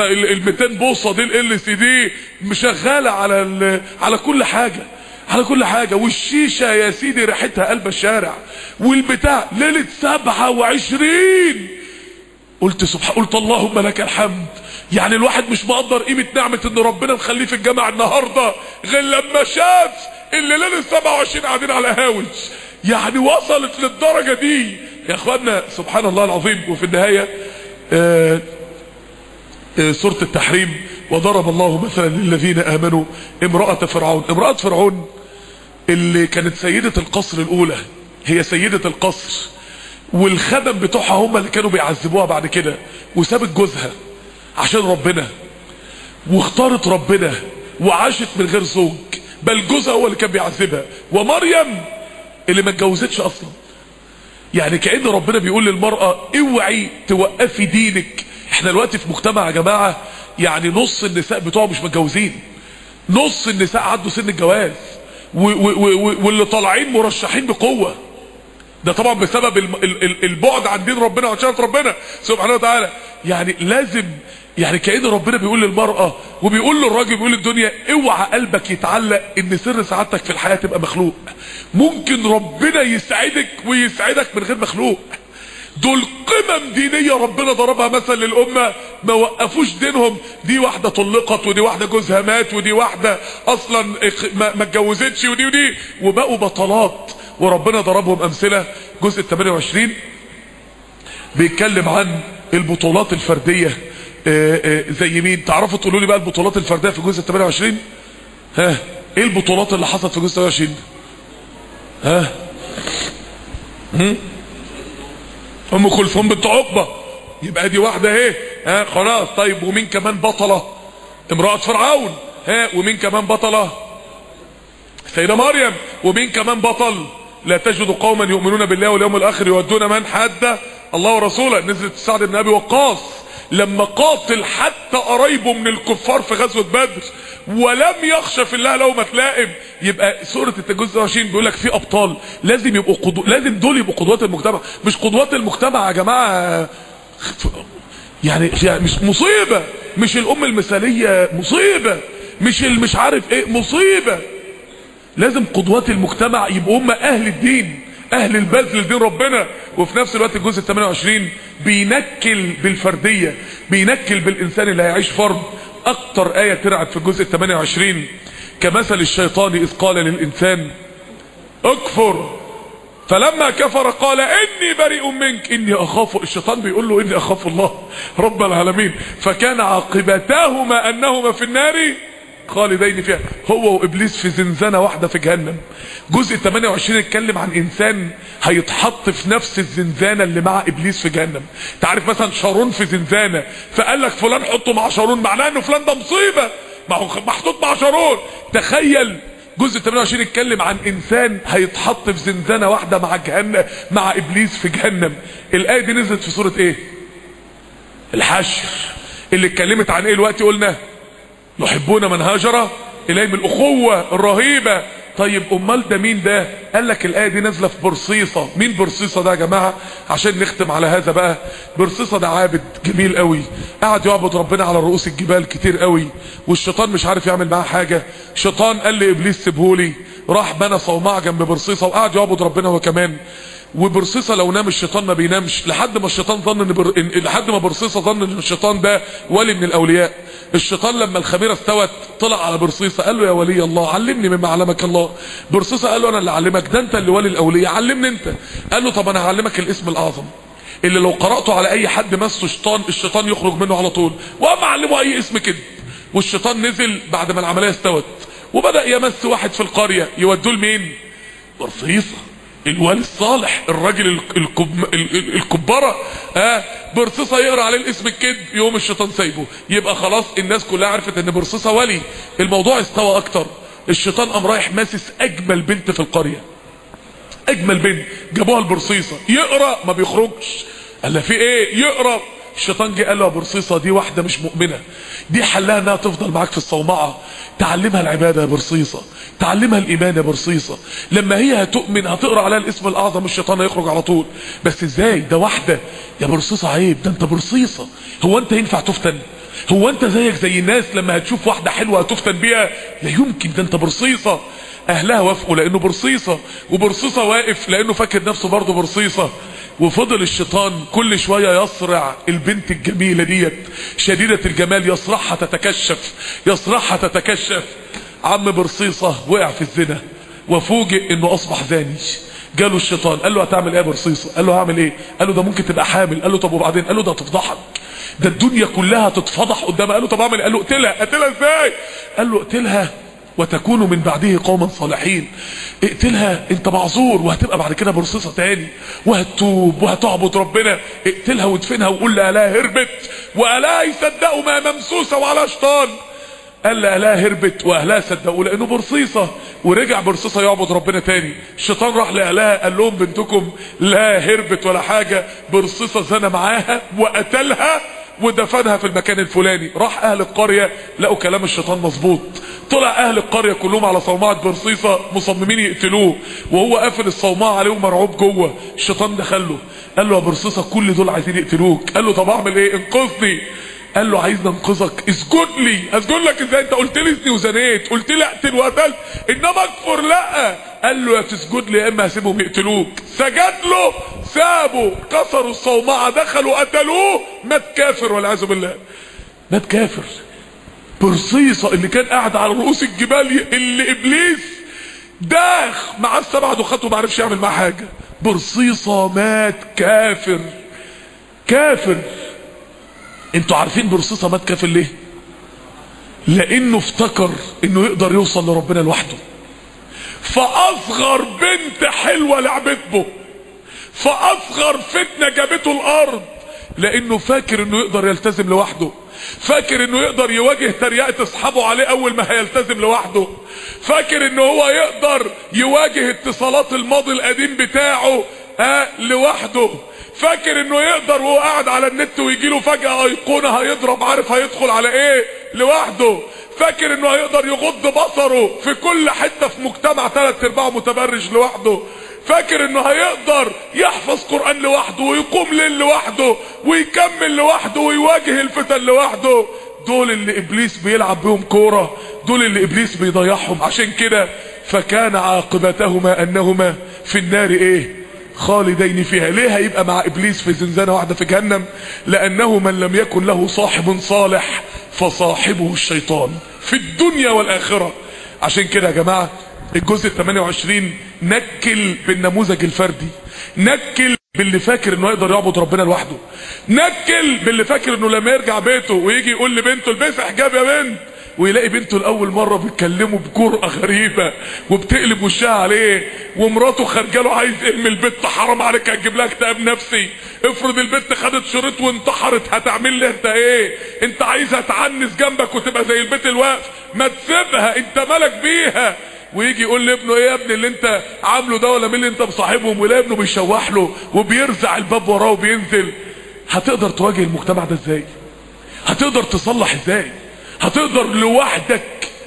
200 بوصه دي ال سي دي مشغله على على كل حاجه على كل حاجة والشيشة يا سيدي ريحتها قلب الشارع والبتاع ليلة سبعة وعشرين قلت سبحان قلت اللهم لك الحمد يعني الواحد مش مقدر قيمة نعمة ان ربنا مخليه في الجامع النهاردة غير لما شاف اللي ليلة 27 قاعدين على هاوج يعني وصلت للدرجة دي يا اخوانا سبحان الله العظيم وفي النهاية آه آه سورة التحريم وضرب الله مثلا للذين امنوا امرأة فرعون امرأة فرعون اللي كانت سيدة القصر الاولى هي سيدة القصر والخدم بتوعها هم اللي كانوا بيعذبوها بعد كده وسابت جوزها عشان ربنا واختارت ربنا وعاشت من غير زوج بل جوزها هو اللي كان بيعذبها ومريم اللي ما اتجوزتش اصلا يعني كأن ربنا بيقول للمرأة اوعي توقفي دينك احنا دلوقتي في مجتمع يا جماعة يعني نص النساء بتوعه مش متجوزين نص النساء عدوا سن الجواز واللي طالعين مرشحين بقوة ده طبعا بسبب البعد عن دين ربنا وعشان ربنا سبحانه وتعالى يعني لازم يعني كأن ربنا بيقول للمرأة وبيقول للراجل بيقول للدنيا اوعى قلبك يتعلق ان سر سعادتك في الحياة تبقى مخلوق ممكن ربنا يسعدك ويسعدك من غير مخلوق دول قمم دينية ربنا ضربها مثلا للأمة ما وقفوش دينهم دي واحدة طلقت ودي واحدة جوزها مات ودي واحدة أصلا ما اتجوزتش ودي ودي وبقوا بطلات وربنا ضربهم أمثلة جزء 28 بيتكلم عن البطولات الفردية آآ آآ زي مين تعرفوا تقولوا لي بقى البطولات الفردية في جزء 28 ها ايه البطولات اللي حصلت في جزء 28 ها هم ام كلثوم بنت عقبه يبقى دي واحده اهي ها خلاص طيب ومين كمان بطله امراه فرعون ها ومين كمان بطله سيده مريم ومين كمان بطل لا تجد قوما يؤمنون بالله واليوم الاخر يودون من حد الله ورسوله نزلت سعد بن ابي وقاص لما قاتل حتى قرايبه من الكفار في غزوه بدر ولم يخشى في الله لومة لائم يبقى سوره التجوز 20 بيقول لك في ابطال لازم يبقوا قدو... لازم دول يبقوا قدوات المجتمع مش قدوات المجتمع يا جماعه يعني مش مصيبه مش الام المثاليه مصيبه مش مش عارف ايه مصيبه لازم قدوات المجتمع يبقوا هم اهل الدين اهل البذل لدين ربنا وفي نفس الوقت الجزء 28 بينكل بالفردية بينكل بالانسان اللي هيعيش فرد اكتر اية ترعب في الجزء 28 كمثل الشيطان اذ قال للانسان اكفر فلما كفر قال اني بريء منك اني اخاف الشيطان بيقول له اني اخاف الله رب العالمين فكان عاقبتهما انهما في النار خالدين فيها هو وابليس في زنزانة واحدة في جهنم جزء 28 اتكلم عن انسان هيتحط في نفس الزنزانة اللي مع ابليس في جهنم تعرف مثلا شارون في زنزانة فقال لك فلان حطه مع شارون معناه انه فلان ده مصيبة ما هو محطوط مع شارون تخيل جزء 28 اتكلم عن انسان هيتحط في زنزانة واحدة مع جهنم مع ابليس في جهنم الايه دي نزلت في سورة ايه الحشر اللي اتكلمت عن ايه الوقت قلنا يحبون من هاجر اليهم الاخوة الرهيبة طيب امال ده مين ده قال لك الايه دي نازله في برصيصه مين برصيصه ده يا جماعه عشان نختم على هذا بقى برصيصه ده عابد جميل قوي قعد يعبد ربنا على رؤوس الجبال كتير قوي والشيطان مش عارف يعمل معاه حاجه شيطان قال لابليس سيبهولي راح بنى صومعه جنب برصيصه وقعد يعبد ربنا هو كمان وبرصيصه لو نام الشيطان ما بينامش لحد ما الشيطان ظن ان بر... إن- لحد ما برصيصه ظن ان الشيطان ده ولي من الاولياء الشيطان لما الخميره استوت طلع على برصيصه قال له يا ولي الله علمني مما علمك الله برصيصه قال له انا اللي اعلمك ده انت اللي ولي الاولياء علمني انت قال له طب انا هعلمك الاسم الاعظم اللي لو قراته على اي حد مسه شيطان الشيطان يخرج منه على طول وقام علمه اي اسم كده والشيطان نزل بعد ما العمليه استوت وبدا يمس واحد في القريه يودوه لمين برصيصه الوالي الصالح الراجل ال- الكب... ال- ال- الكبارة ها برصيصة يقرا عليه الاسم الكذب يوم الشيطان سايبه يبقى خلاص الناس كلها عرفت ان برصيصة ولي الموضوع استوى اكتر الشيطان قام رايح ماسس اجمل بنت في القرية اجمل بنت جابوها البرصيصة يقرا ما بيخرجش قال لها في ايه يقرا الشيطان جه قال له يا برصيصه دي واحده مش مؤمنه دي حلها انها تفضل معاك في الصومعه تعلمها العباده يا برصيصه تعلمها الايمان يا برصيصه لما هي هتؤمن هتقرا عليها الاسم الاعظم الشيطان هيخرج على طول بس ازاي ده واحده يا برصيصه عيب ده انت برصيصه هو انت ينفع تفتن هو انت زيك زي الناس لما هتشوف واحده حلوه هتفتن بيها لا يمكن ده انت برصيصه اهلها وافقوا لانه برصيصه وبرصيصه واقف لانه فاكر نفسه برضه برصيصه وفضل الشيطان كل شويه يصرع البنت الجميله ديت شديده الجمال يصرعها تتكشف يصرعها تتكشف عم برصيصه وقع في الزنا وفوجئ انه اصبح زاني جاله الشيطان قال له هتعمل ايه يا برصيصه قال له هعمل ايه قال له ده ممكن تبقى حامل قال له طب وبعدين قال له ده هتفضحك ده الدنيا كلها تتفضح قدامها قال له طب اعمل إيه؟ قال له اقتلها اقتلها ازاي قال له اقتلها وتكون من بعده قوما صالحين اقتلها انت معذور وهتبقى بعد كده برصيصة تاني وهتتوب وهتعبد ربنا اقتلها وادفنها وقول لها هربت والا يصدقوا ما ممسوسة وعلى شيطان قال لأهلها هربت واهلها صدقوا لانه برصيصة ورجع برصيصة يعبد ربنا تاني الشيطان راح لأهلها قال لهم بنتكم لا هربت ولا حاجة برصيصة زنى معاها وقتلها ودفنها في المكان الفلاني راح اهل القرية لقوا كلام الشيطان مظبوط طلع اهل القرية كلهم على صومعة برصيصة مصممين يقتلوه وهو قافل الصومعة عليه ومرعوب جوه الشيطان دخل له قال له يا برصيصة كل دول عايزين يقتلوك قال له طب اعمل ايه انقذني قال له عايز ننقذك اسجد لي اسجد لك ازاي انت قلت لي اذني وزنيت قلت لي اقتل وقتلت انما اكفر لا قال له يا تسجد لي يا اما هسيبهم يقتلوك سجد له سابوا كسروا الصومعه دخلوا قتلوه مات كافر والعياذ بالله مات كافر برصيصه اللي كان قاعد على رؤوس الجبال اللي ابليس داخ مع السبع دخات وما عرفش يعمل معاه حاجه برصيصه مات كافر كافر انتوا عارفين برصيصة مات كافر ليه لانه افتكر انه يقدر يوصل لربنا لوحده فاصغر بنت حلوة لعبت به فاصغر فتنة جابته الارض لانه فاكر انه يقدر يلتزم لوحده فاكر انه يقدر يواجه تريقة اصحابه عليه اول ما هيلتزم لوحده فاكر انه هو يقدر يواجه اتصالات الماضي القديم بتاعه اه لوحده فاكر انه يقدر وهو قاعد على النت ويجي له فجأة ايقونة هيضرب عارف هيدخل على ايه لوحده فاكر انه هيقدر يغض بصره في كل حتة في مجتمع ثلاث ارباع متبرج لوحده فاكر انه هيقدر يحفظ قرآن لوحده ويقوم ليل لوحده ويكمل لوحده ويواجه الفتن لوحده دول اللي ابليس بيلعب بيهم كورة دول اللي ابليس بيضيعهم عشان كده فكان عاقبتهما انهما في النار ايه خالدين فيها ليه هيبقى مع ابليس في زنزانة واحدة في جهنم لانه من لم يكن له صاحب صالح فصاحبه الشيطان في الدنيا والاخرة عشان كده يا جماعة الجزء 28 نكل بالنموذج الفردي نكل باللي فاكر انه يقدر يعبد ربنا لوحده نكل باللي فاكر انه لما يرجع بيته ويجي يقول لبنته البسي حجاب يا بنت ويلاقي بنته لاول مره بتكلمه بجرأه غريبه وبتقلب وشها عليه ومراته خارجه له عايز ايه من البت حرام عليك هتجيب لها اكتئاب نفسي افرض البت خدت شريط وانتحرت هتعمل لي انت ايه انت عايزها تعنس جنبك وتبقى زي البيت الواقف ما تسيبها انت مالك بيها ويجي يقول لابنه ايه يا ابني اللي انت عامله ده ولا مين اللي انت مصاحبهم ولا ابنه بيشوح له وبيرزع الباب وراه وبينزل هتقدر تواجه المجتمع ده ازاي هتقدر تصلح ازاي هتقدر لوحدك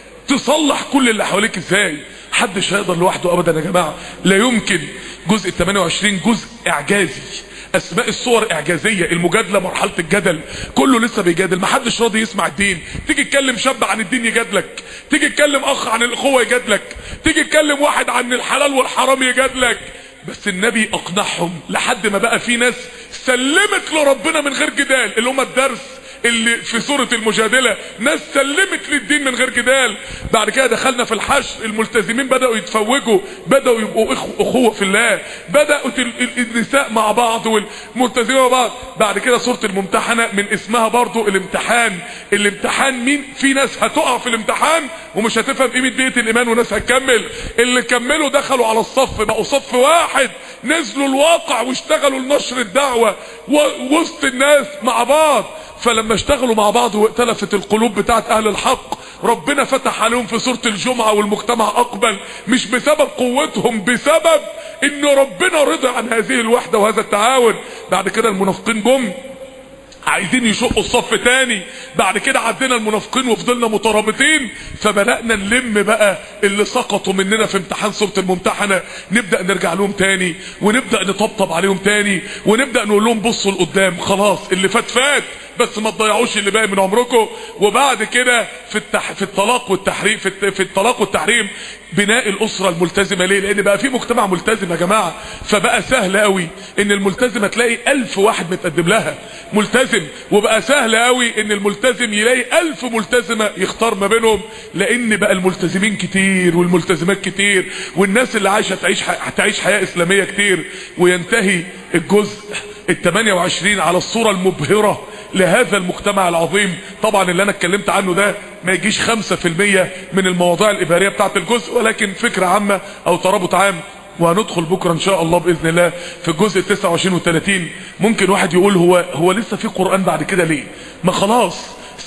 تصلح كل اللي حواليك ازاي محدش هيقدر لوحده ابدا يا جماعه لا يمكن جزء 28 جزء اعجازي اسماء الصور اعجازيه المجادله مرحله الجدل كله لسه بيجادل محدش راضي يسمع الدين تيجي تكلم شاب عن الدين يجادلك تيجي تكلم اخ عن الاخوه يجادلك تيجي تكلم واحد عن الحلال والحرام يجادلك بس النبي اقنعهم لحد ما بقى في ناس سلمت لربنا من غير جدال اللي هم الدرس اللي في سورة المجادلة ناس سلمت للدين من غير جدال بعد كده دخلنا في الحشر الملتزمين بدأوا يتفوجوا بدأوا يبقوا اخوة في الله بدأوا النساء مع بعض والملتزمين مع بعض بعد كده سورة الممتحنة من اسمها برضو الامتحان الامتحان مين في ناس هتقع في الامتحان ومش هتفهم قيمة بيئة الايمان وناس هتكمل اللي كملوا دخلوا على الصف بقوا صف واحد نزلوا الواقع واشتغلوا لنشر الدعوة وسط الناس مع بعض فلما اشتغلوا مع بعض وائتلفت القلوب بتاعت اهل الحق ربنا فتح عليهم في سورة الجمعة والمجتمع اقبل مش بسبب قوتهم بسبب ان ربنا رضى عن هذه الوحدة وهذا التعاون بعد كده المنافقين جم عايزين يشقوا الصف تاني بعد كده عدينا المنافقين وفضلنا مترابطين فبدأنا نلم بقى اللي سقطوا مننا في امتحان سورة الممتحنة نبدأ نرجع لهم تاني ونبدأ نطبطب عليهم تاني ونبدأ نقول لهم بصوا لقدام خلاص اللي فات فات بس ما تضيعوش اللي باقي من عمركم وبعد كده في التح... في الطلاق والتحريم في, الت... في الطلاق والتحريم بناء الاسره الملتزمه ليه لان بقى في مجتمع ملتزم يا جماعه فبقى سهل قوي ان الملتزمه تلاقي ألف واحد متقدم لها ملتزم وبقى سهل قوي ان الملتزم يلاقي ألف ملتزمه يختار ما بينهم لان بقى الملتزمين كتير والملتزمات كتير والناس اللي عايشه تعيش ح... هتعيش حياه اسلاميه كتير وينتهي الجزء ال 28 على الصوره المبهره لهذا المجتمع العظيم طبعا اللي انا اتكلمت عنه ده ما يجيش 5% من المواضيع الابهاريه بتاعت الجزء ولكن فكره عامه او ترابط عام وهندخل بكره ان شاء الله باذن الله في الجزء 29 و 30 ممكن واحد يقول هو هو لسه في قران بعد كده ليه ما خلاص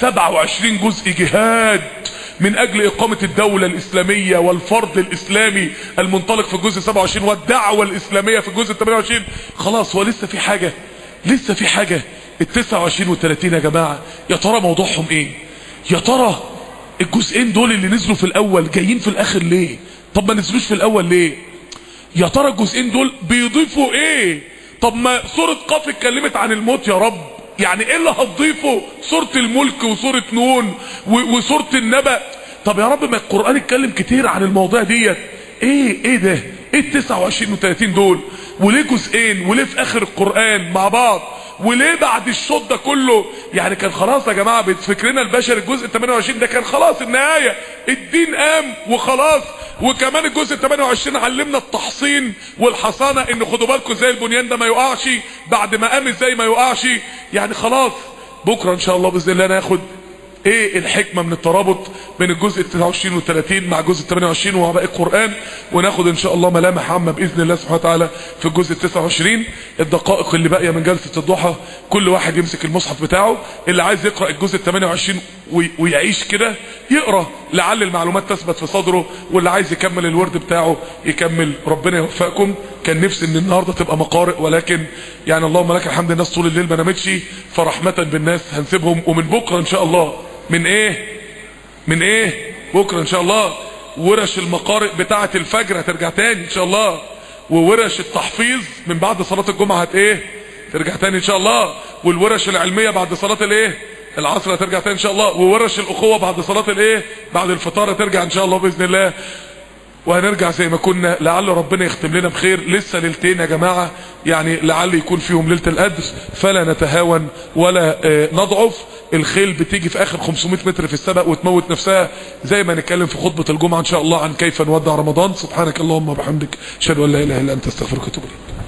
27 جزء جهاد من اجل اقامة الدولة الاسلامية والفرض الاسلامي المنطلق في الجزء 27 والدعوة الاسلامية في الجزء 28 خلاص هو لسه في حاجة لسه في حاجة ال 29 و 30 يا جماعة يا ترى موضوعهم ايه يا ترى الجزئين دول اللي نزلوا في الاول جايين في الاخر ليه طب ما نزلوش في الاول ليه يا ترى الجزئين دول بيضيفوا ايه طب ما سورة قاف اتكلمت عن الموت يا رب يعني ايه اللي هتضيفه سورة الملك وسورة نون وسورة النبأ طب يا رب ما القرآن اتكلم كتير عن المواضيع ديت ايه ايه ده ايه ال 29 و 30 دول وليه جزئين وليه في اخر القرآن مع بعض وليه بعد الشوط ده كله يعني كان خلاص يا جماعه بفكرنا البشري الجزء 28 ده كان خلاص النهايه الدين قام وخلاص وكمان الجزء 28 علمنا التحصين والحصانه ان خدوا بالكم ازاي البنيان ده ما يقعش بعد ما قام ازاي ما يقعش يعني خلاص بكره ان شاء الله باذن الله ناخد ايه الحكمة من الترابط بين الجزء 29 و 30 مع الجزء 28 ومع باقي القرآن وناخد ان شاء الله ملامح عامة باذن الله سبحانه وتعالى في الجزء 29 الدقائق اللي باقية من جلسة الضحى كل واحد يمسك المصحف بتاعه اللي عايز يقرأ الجزء 28 ويعيش كده يقرأ لعل المعلومات تثبت في صدره واللي عايز يكمل الورد بتاعه يكمل ربنا يوفقكم كان نفسي ان النهاردة تبقى مقارئ ولكن يعني اللهم لك الحمد الناس طول الليل ما نامتش فرحمة بالناس هنسيبهم ومن بكرة ان شاء الله من ايه من ايه بكرة ان شاء الله ورش المقارئ بتاعة الفجر هترجع تاني ان شاء الله وورش التحفيظ من بعد صلاة الجمعة هت ايه ترجع تاني ان شاء الله والورش العلمية بعد صلاة الايه العصر هترجع تاني ان شاء الله وورش الاخوة بعد صلاة الايه بعد الفطار هترجع ان شاء الله باذن الله وهنرجع زي ما كنا لعل ربنا يختم لنا بخير لسه ليلتين يا جماعة يعني لعل يكون فيهم ليلة القدر فلا نتهاون ولا نضعف الخيل بتيجي في اخر 500 متر في السبق وتموت نفسها زي ما نتكلم في خطبة الجمعة ان شاء الله عن كيف نودع رمضان سبحانك اللهم وبحمدك اشهد ان لا اله الا انت استغفرك واتوب اليك